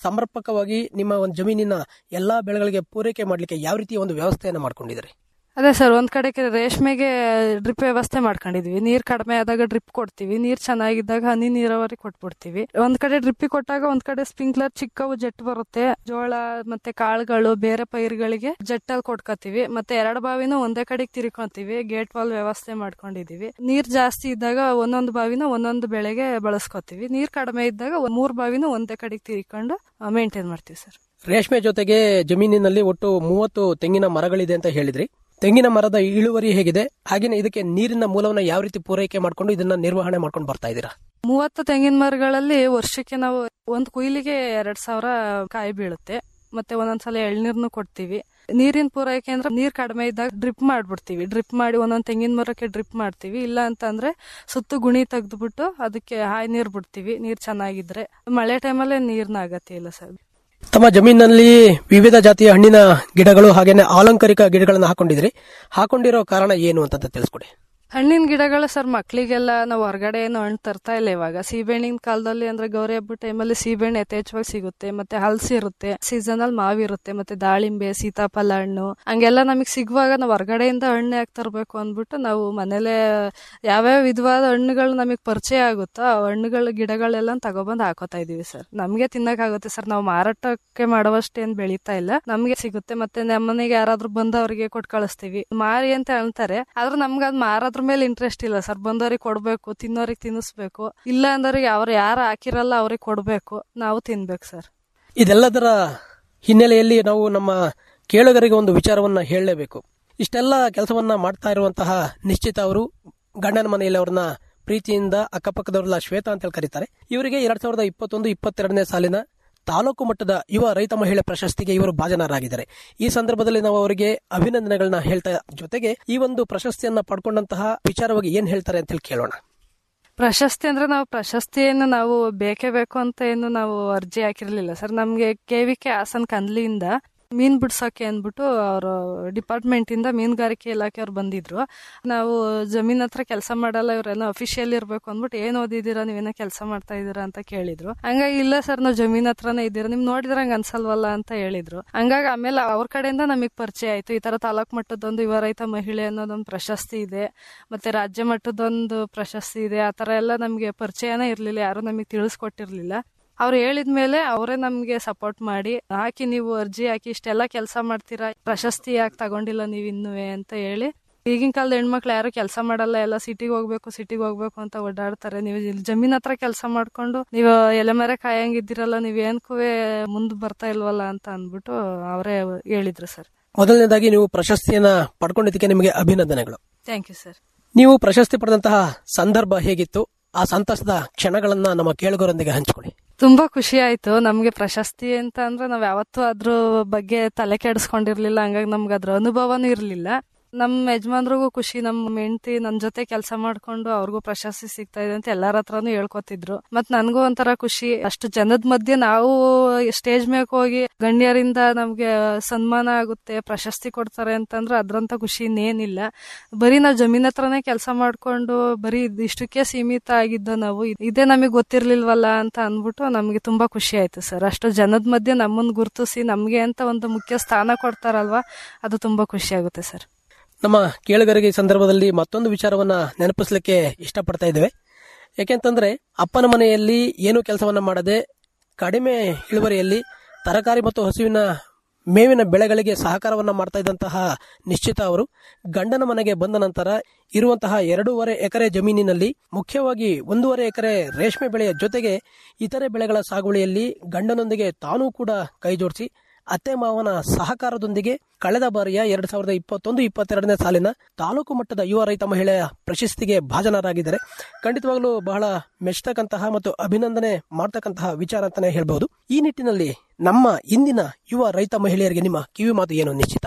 ಸಮರ್ಪಕವಾಗಿ ನಿಮ್ಮ ಒಂದು ಜಮೀನಿನ ಎಲ್ಲಾ ಬೆಳೆಗಳಿಗೆ ಪೂರೈಕೆ ಮಾಡ್ಲಿಕ್ಕೆ ಯಾವ ರೀತಿಯ ಒಂದು ವ್ಯವಸ್ಥೆಯನ್ನ ಮಾಡ್ಕೊಂಡಿದ್ರಿ ಅದೇ ಸರ್ ಒಂದ್ ಕಡೆ ರೇಷ್ಮೆಗೆ ಡ್ರಿಪ್ ವ್ಯವಸ್ಥೆ ಮಾಡ್ಕೊಂಡಿದ್ವಿ ನೀರ್ ಕಡಿಮೆ ಆದಾಗ ಡ್ರಿಪ್ ಕೊಡ್ತೀವಿ ನೀರ್ ಚೆನ್ನಾಗಿದ್ದಾಗ ಹನಿ ನೀರಾವರಿ ಕೊಟ್ಬಿಡ್ತೀವಿ ಒಂದ್ ಕಡೆ ಡ್ರಿಪ್ ಕೊಟ್ಟಾಗ ಒಂದ್ ಕಡೆ ಸ್ಪ್ರಿಂಕ್ಲರ್ ಚಿಕ್ಕವು ಜೆಟ್ ಬರುತ್ತೆ ಜೋಳ ಮತ್ತೆ ಕಾಳುಗಳು ಬೇರೆ ಪೈರುಗಳಿಗೆ ಜೆಟ್ ಅಲ್ಲಿ ಕೊಟ್ಕೋತೀವಿ ಮತ್ತೆ ಎರಡು ಬಾವಿನ ಒಂದೇ ಕಡೆಗೆ ತಿರ್ಕೊಂತೀವಿ ಗೇಟ್ ವಾಲ್ ವ್ಯವಸ್ಥೆ ಮಾಡ್ಕೊಂಡಿದೀವಿ ನೀರ್ ಜಾಸ್ತಿ ಇದ್ದಾಗ ಒಂದೊಂದು ಬಾವಿನ ಒಂದೊಂದು ಬೆಳೆಗೆ ಬಳಸ್ಕೊತೀವಿ ನೀರ್ ಕಡಿಮೆ ಇದ್ದಾಗ ಒಂದ್ ಮೂರ್ ಬಾವಿನ ಒಂದೇ ಕಡೆಗೆ ತಿರ್ಕೊಂಡು ಮೇಂಟೈನ್ ಮಾಡ್ತೀವಿ ಸರ್ ರೇಷ್ಮೆ ಜೊತೆಗೆ ಜಮೀನಿನಲ್ಲಿ ಒಟ್ಟು ಮೂವತ್ತು ತೆಂಗಿನ ಮರಗಳಿದೆ ಅಂತ ಹೇಳಿದ್ರಿ ತೆಂಗಿನ ಮರದ ಇಳುವರಿ ಹೇಗಿದೆ ಹಾಗೇನೆ ಇದಕ್ಕೆ ನೀರಿನ ಮೂಲವನ್ನ ಯಾವ ರೀತಿ ಪೂರೈಕೆ ಮಾಡ್ಕೊಂಡು ಇದನ್ನ ನಿರ್ವಹಣೆ ಮಾಡ್ಕೊಂಡು ಬರ್ತಾ ಇದ್ದೀರಾ ಮೂವತ್ತು ತೆಂಗಿನ ಮರಗಳಲ್ಲಿ ವರ್ಷಕ್ಕೆ ನಾವು ಒಂದ್ ಕುಯ್ಲಿಗೆ ಎರಡ್ ಸಾವಿರ ಕಾಯಿ ಬೀಳುತ್ತೆ ಮತ್ತೆ ಒಂದೊಂದ್ಸಲ ಎಳ್ನೀರ್ನು ಕೊಡ್ತೀವಿ ನೀರಿನ ಪೂರೈಕೆ ಅಂದ್ರೆ ನೀರ್ ಕಡಿಮೆ ಇದ್ದಾಗ ಡ್ರಿಪ್ ಮಾಡ್ಬಿಡ್ತೀವಿ ಡ್ರಿಪ್ ಮಾಡಿ ಒಂದೊಂದ್ ತೆಂಗಿನ ಮರಕ್ಕೆ ಡ್ರಿಪ್ ಮಾಡ್ತೀವಿ ಇಲ್ಲ ಅಂತಂದ್ರೆ ಸುತ್ತು ಗುಣಿ ತೆಗೆದ್ಬಿಟ್ಟು ಅದಕ್ಕೆ ಹಾಯ್ ನೀರ್ ಬಿಡ್ತೀವಿ ನೀರ್ ಚೆನ್ನಾಗಿದ್ರೆ ಮಳೆ ಟೈಮಲ್ಲೇ ನೀರ್ನ ಅಗತ್ಯ ಇಲ್ಲ ಸರ್ ತಮ್ಮ ಜಮೀನಿನಲ್ಲಿ ವಿವಿಧ ಜಾತಿಯ ಹಣ್ಣಿನ ಗಿಡಗಳು ಹಾಗೇನೆ ಆಲಂಕಾರಿಕ ಗಿಡಗಳನ್ನ ಹಾಕೊಂಡಿದ್ರಿ ಹಾಕೊಂಡಿರೋ ಕಾರಣ ಏನು ಅಂತ ತಿಳಿಸ್ಕೊಡಿ ಹಣ್ಣಿನ ಗಿಡಗಳು ಸರ್ ಮಕ್ಳಿಗೆಲ್ಲ ನಾವು ಹೊರಗಡೆ ಏನು ಹಣ್ಣು ತರ್ತಾ ಇಲ್ಲ ಇವಾಗ ಸೀಬೆಹಣ್ಣಿನ ಕಾಲದಲ್ಲಿ ಅಂದ್ರೆ ಗೌರಿ ಹಬ್ಬದ ಟೈಮಲ್ಲಿ ಸೀಬೆಹಣ್ಣು ಯಥೇಚ್ಛವಾಗಿ ಸಿಗುತ್ತೆ ಮತ್ತೆ ಹಲಸಿ ಇರುತ್ತೆ ಸೀಸನಲ್ ಮಾವಿರುತ್ತೆ ಮತ್ತೆ ದಾಳಿಂಬೆ ಸೀತಾಫಲ ಹಣ್ಣು ಹಂಗೆಲ್ಲ ನಮಗೆ ಸಿಗುವಾಗ ನಾವು ಹೊರಗಡೆಯಿಂದ ಹಣ್ಣು ಯಾಕೆ ತರಬೇಕು ಅಂದ್ಬಿಟ್ಟು ನಾವು ಮನೇಲೆ ಯಾವ್ಯಾವ ವಿಧವಾದ ಹಣ್ಣುಗಳು ನಮಗೆ ಪರಿಚಯ ಆಗುತ್ತೋ ಆ ಹಣ್ಣುಗಳ ಗಿಡಗಳೆಲ್ಲ ತಗೊಬಂದು ಹಾಕೋತಾ ಇದೀವಿ ಸರ್ ನಮ್ಗೆ ತಿನ್ನಕ್ಕಾಗುತ್ತೆ ಸರ್ ನಾವು ಮಾರಾಟಕ್ಕೆ ಮಾಡುವಷ್ಟೇನ್ ಬೆಳೀತಾ ಇಲ್ಲ ನಮ್ಗೆ ಸಿಗುತ್ತೆ ಮತ್ತೆ ನಮ್ಮನೆಗೆ ಯಾರಾದ್ರೂ ಬಂದವರಿಗೆ ಕೊಟ್ಟು ಕಳಿಸ್ತೀವಿ ಮಾರಿ ಅಂತ ಹೇಳ್ತಾರೆ ಆದ್ರೆ ನಮ್ಗೆ ಅದ್ ಮಾರೋದ್ರ ಮೇಲೆ ಇಂಟ್ರೆಸ್ಟ್ ಇಲ್ಲ ಸರ್ ಬಂದವ್ರಿಗೆ ಕೊಡ್ಬೇಕು ತಿನ್ನೋರಿಗೆ ತಿನ್ನಿಸ್ಬೇಕು ಇಲ್ಲ ಅಂದವ್ರಿಗೆ ಅವ್ರು ಯಾರು ಹಾಕಿರಲ್ಲ ಅವ್ರಿಗೆ ಕೊಡ್ಬೇಕು ನಾವು ತಿನ್ಬೇಕು ಸರ್ ಇದೆಲ್ಲದರ ಹಿನ್ನೆಲೆಯಲ್ಲಿ ನಾವು ನಮ್ಮ ಕೇಳುಗರಿಗೆ ಒಂದು ವಿಚಾರವನ್ನ ಹೇಳಲೇಬೇಕು ಇಷ್ಟೆಲ್ಲ ಕೆಲಸವನ್ನ ಮಾಡ್ತಾ ಇರುವಂತಹ ನಿಶ್ಚಿತ ಅವರು ಗಂಡನ ಮನೆಯಲ್ಲಿ ಅವ್ರನ್ನ ಪ್ರೀತಿಯಿಂದ ಅಕ್ಕಪಕ್ಕದವ್ರಲ್ಲ ಶ್ವೇತಾ ಅಂತ ಹೇಳಿ ಕರೀತಾರೆ ಇವರಿಗೆ ಎರಡ್ ಸಾವಿರದ ಇಪ್ಪತ್ತೊಂದು ಇಪ್ಪತ್ತೆರಡನೇ ಸಾಲಿನ ತಾಲೂಕು ಮಟ್ಟದ ಯುವ ರೈತ ಮಹಿಳೆ ಪ್ರಶಸ್ತಿಗೆ ಇವರು ಭಾಜನರಾಗಿದ್ದಾರೆ ಈ ಸಂದರ್ಭದಲ್ಲಿ ನಾವು ಅವರಿಗೆ ಅಭಿನಂದನೆಗಳನ್ನ ಹೇಳ್ತಾ ಜೊತೆಗೆ ಈ ಒಂದು ಪ್ರಶಸ್ತಿಯನ್ನ ಪಡ್ಕೊಂಡಂತಹ ವಿಚಾರವಾಗಿ ಏನ್ ಹೇಳ್ತಾರೆ ಅಂತ ಹೇಳಿ ಕೇಳೋಣ ಪ್ರಶಸ್ತಿ ಅಂದ್ರೆ ನಾವು ಪ್ರಶಸ್ತಿಯನ್ನು ನಾವು ಬೇಕೇ ಬೇಕು ಅಂತ ಏನು ನಾವು ಅರ್ಜಿ ಹಾಕಿರ್ಲಿಲ್ಲ ಸರ್ ನಮ್ಗೆ ಕೆ ವಿ ಕೆ ಹಾಸನ್ ಕಂದ್ಲಿಯಿಂದ ಮೀನ್ ಬಿಡ್ಸೋಕೆ ಅಂದ್ಬಿಟ್ಟು ಅವರು ಡಿಪಾರ್ಟ್ಮೆಂಟ್ ಇಂದ ಮೀನುಗಾರಿಕೆ ಇಲಾಖೆಯವ್ರು ಬಂದಿದ್ರು ನಾವು ಜಮೀನ್ ಹತ್ರ ಕೆಲಸ ಮಾಡಲ್ಲ ಇವ್ರೆಲ್ಲ ಅಫಿಷಿಯಲ್ ಇರ್ಬೇಕು ಅಂದ್ಬಿಟ್ಟು ಏನ್ ಓದಿದ್ದೀರಾ ನೀವೇನೋ ಕೆಲಸ ಮಾಡ್ತಾ ಇದೀರಾ ಅಂತ ಕೇಳಿದ್ರು ಹಂಗಾಗಿ ಇಲ್ಲ ಸರ್ ನಾವು ಜಮೀನ್ ಹತ್ರನೇ ಇದ್ದೀರಾ ನಿಮ್ ನೋಡಿದ್ರೆ ಹಂಗ ಅನ್ಸಲ್ವಲ್ಲ ಅಂತ ಹೇಳಿದ್ರು ಹಂಗಾಗಿ ಆಮೇಲೆ ಅವ್ರ ಕಡೆಯಿಂದ ನಮಗೆ ಪರಿಚಯ ಆಯ್ತು ಈ ತರ ತಾಲೂಕ್ ಮಟ್ಟದೊಂದು ಯುವ ರೈತ ಮಹಿಳೆ ಅನ್ನೋದೊಂದು ಪ್ರಶಸ್ತಿ ಇದೆ ಮತ್ತೆ ರಾಜ್ಯ ಮಟ್ಟದೊಂದು ಪ್ರಶಸ್ತಿ ಇದೆ ಆ ತರ ಎಲ್ಲ ನಮ್ಗೆ ಪರಿಚಯನೇ ಇರ್ಲಿಲ್ಲ ಯಾರು ನಮಗೆ ತಿಳಿಸ್ಕೊಟ್ಟಿರ್ಲಿಲ್ಲ ಅವ್ರು ಹೇಳಿದ್ಮೇಲೆ ಅವರೇ ನಮ್ಗೆ ಸಪೋರ್ಟ್ ಮಾಡಿ ಹಾಕಿ ನೀವು ಅರ್ಜಿ ಹಾಕಿ ಇಷ್ಟೆಲ್ಲ ಕೆಲಸ ಮಾಡ್ತೀರಾ ಪ್ರಶಸ್ತಿ ಯಾಕೆ ತಗೊಂಡಿಲ್ಲ ನೀವು ಇನ್ನುವೆ ಅಂತ ಹೇಳಿ ಈಗಿನ ಕಾಲದ ಹೆಣ್ಮಕ್ಳು ಯಾರು ಕೆಲಸ ಮಾಡಲ್ಲ ಎಲ್ಲ ಸಿಟಿಗೆ ಹೋಗ್ಬೇಕು ಸಿಟಿಗೆ ಹೋಗ್ಬೇಕು ಅಂತ ಓಡಾಡ್ತಾರೆ ನೀವು ಇಲ್ಲಿ ಜಮೀನ್ ಹತ್ರ ಕೆಲಸ ಮಾಡ್ಕೊಂಡು ನೀವು ಎಲೆ ಮರೆ ಕಾಯಂಗಿದ್ದೀರಲ್ಲ ನೀವ್ ಏನ್ಕೂ ಮುಂದ್ ಬರ್ತಾ ಇಲ್ವಲ್ಲ ಅಂತ ಅಂದ್ಬಿಟ್ಟು ಅವರೇ ಹೇಳಿದ್ರು ಸರ್ ಮೊದಲನೇದಾಗಿ ನೀವು ಪ್ರಶಸ್ತಿಯನ್ನ ಪಡ್ಕೊಂಡಿದ್ದಕ್ಕೆ ನಿಮಗೆ ಅಭಿನಂದನೆಗಳು ಥ್ಯಾಂಕ್ ಯು ಸರ್ ನೀವು ಪ್ರಶಸ್ತಿ ಪಡೆದಂತಹ ಸಂದರ್ಭ ಹೇಗಿತ್ತು ಆ ಸಂತಸದ ಕ್ಷಣಗಳನ್ನ ನಮ್ಮ ಕೇಳುಗರೊಂದಿಗೆ ಹಂಚಿಕೊಳ್ಳಿ ತುಂಬಾ ಖುಷಿ ಆಯ್ತು ನಮ್ಗೆ ಪ್ರಶಸ್ತಿ ಅಂತ ಅಂದ್ರೆ ನಾವ್ ಯಾವತ್ತೂ ಅದ್ರ ಬಗ್ಗೆ ತಲೆ ಕೆಡಿಸ್ಕೊಂಡಿರ್ಲಿಲ್ಲ ಹಂಗಾಗಿ ನಮ್ಗೆ ಅದ್ರ ಅನುಭವನೂ ಇರ್ಲಿಲ್ಲ ನಮ್ ಯಜಮಾನ್ರಿಗೂ ಖುಷಿ ನಮ್ ಹೆಂಡತಿ ನನ್ ಜೊತೆ ಕೆಲಸ ಮಾಡ್ಕೊಂಡು ಅವ್ರಿಗೂ ಪ್ರಶಸ್ತಿ ಸಿಗ್ತಾ ಇದೆ ಅಂತ ಎಲ್ಲಾರ ಹತ್ರನು ಹೇಳ್ಕೊತಿದ್ರು ಮತ್ ನನ್ಗೂ ಒಂಥರ ಖುಷಿ ಅಷ್ಟು ಜನದ ಮಧ್ಯೆ ನಾವು ಸ್ಟೇಜ್ ಮೇಲೆ ಹೋಗಿ ಗಣ್ಯರಿಂದ ನಮ್ಗೆ ಸನ್ಮಾನ ಆಗುತ್ತೆ ಪ್ರಶಸ್ತಿ ಕೊಡ್ತಾರೆ ಅಂತಂದ್ರೆ ಅದ್ರಂತ ಖುಷಿ ಇನ್ನೇನಿಲ್ಲ ಬರೀ ನಾವ್ ಜಮೀನ್ ಹತ್ರನೇ ಕೆಲಸ ಮಾಡ್ಕೊಂಡು ಬರೀ ಇಷ್ಟಕ್ಕೆ ಸೀಮಿತ ಆಗಿದ್ದ ನಾವು ಇದೇ ನಮಗೆ ಗೊತ್ತಿರ್ಲಿಲ್ವಲ್ಲ ಅಂತ ಅಂದ್ಬಿಟ್ಟು ನಮ್ಗೆ ತುಂಬಾ ಖುಷಿ ಆಯ್ತು ಸರ್ ಅಷ್ಟು ಜನದ ಮಧ್ಯೆ ನಮ್ಮನ್ನ ಗುರುತಿಸಿ ನಮ್ಗೆ ಅಂತ ಒಂದು ಮುಖ್ಯ ಸ್ಥಾನ ಕೊಡ್ತಾರಲ್ವಾ ಅದು ತುಂಬಾ ಖುಷಿ ಆಗುತ್ತೆ ಸರ್ ನಮ್ಮ ಕೇಳುಗರಿಗೆ ಈ ಸಂದರ್ಭದಲ್ಲಿ ಮತ್ತೊಂದು ವಿಚಾರವನ್ನ ನೆನಪಿಸ್ಲಿಕ್ಕೆ ಇಷ್ಟಪಡ್ತಾ ಇದ್ದೇವೆ ಯಾಕೆಂತಂದ್ರೆ ಅಪ್ಪನ ಮನೆಯಲ್ಲಿ ಏನು ಕೆಲಸವನ್ನ ಮಾಡದೆ ಕಡಿಮೆ ಇಳುವರಿಯಲ್ಲಿ ತರಕಾರಿ ಮತ್ತು ಹಸುವಿನ ಮೇವಿನ ಬೆಳೆಗಳಿಗೆ ಸಹಕಾರವನ್ನ ಮಾಡ್ತಾ ಇದ್ದಂತಹ ನಿಶ್ಚಿತ ಅವರು ಗಂಡನ ಮನೆಗೆ ಬಂದ ನಂತರ ಇರುವಂತಹ ಎರಡೂವರೆ ಎಕರೆ ಜಮೀನಿನಲ್ಲಿ ಮುಖ್ಯವಾಗಿ ಒಂದೂವರೆ ಎಕರೆ ರೇಷ್ಮೆ ಬೆಳೆಯ ಜೊತೆಗೆ ಇತರೆ ಬೆಳೆಗಳ ಸಾಗುವಳಿಯಲ್ಲಿ ಗಂಡನೊಂದಿಗೆ ತಾನೂ ಕೂಡ ಕೈ ಜೋಡಿಸಿ ಅತ್ತೆ ಮಾವನ ಸಹಕಾರದೊಂದಿಗೆ ಕಳೆದ ಬಾರಿಯ ಎರಡ್ ಸಾವಿರದ ಇಪ್ಪತ್ತೊಂದು ಇಪ್ಪತ್ತೆರಡನೇ ಸಾಲಿನ ತಾಲೂಕು ಮಟ್ಟದ ಯುವ ರೈತ ಮಹಿಳೆಯ ಪ್ರಶಸ್ತಿಗೆ ಭಾಜನರಾಗಿದ್ದಾರೆ ಖಂಡಿತವಾಗ್ಲೂ ಬಹಳ ಮೆಚ್ಚತಕ್ಕಂತಹ ಮತ್ತು ಅಭಿನಂದನೆ ಮಾಡ್ತಕ್ಕಂತಹ ವಿಚಾರ ಅಂತಾನೆ ಹೇಳ್ಬಹುದು ಈ ನಿಟ್ಟಿನಲ್ಲಿ ನಮ್ಮ ಇಂದಿನ ಯುವ ರೈತ ಮಹಿಳೆಯರಿಗೆ ನಿಮ್ಮ ಕಿವಿ ಮಾತು ಏನು ನಿಶ್ಚಿತ ಅವ್ರೆ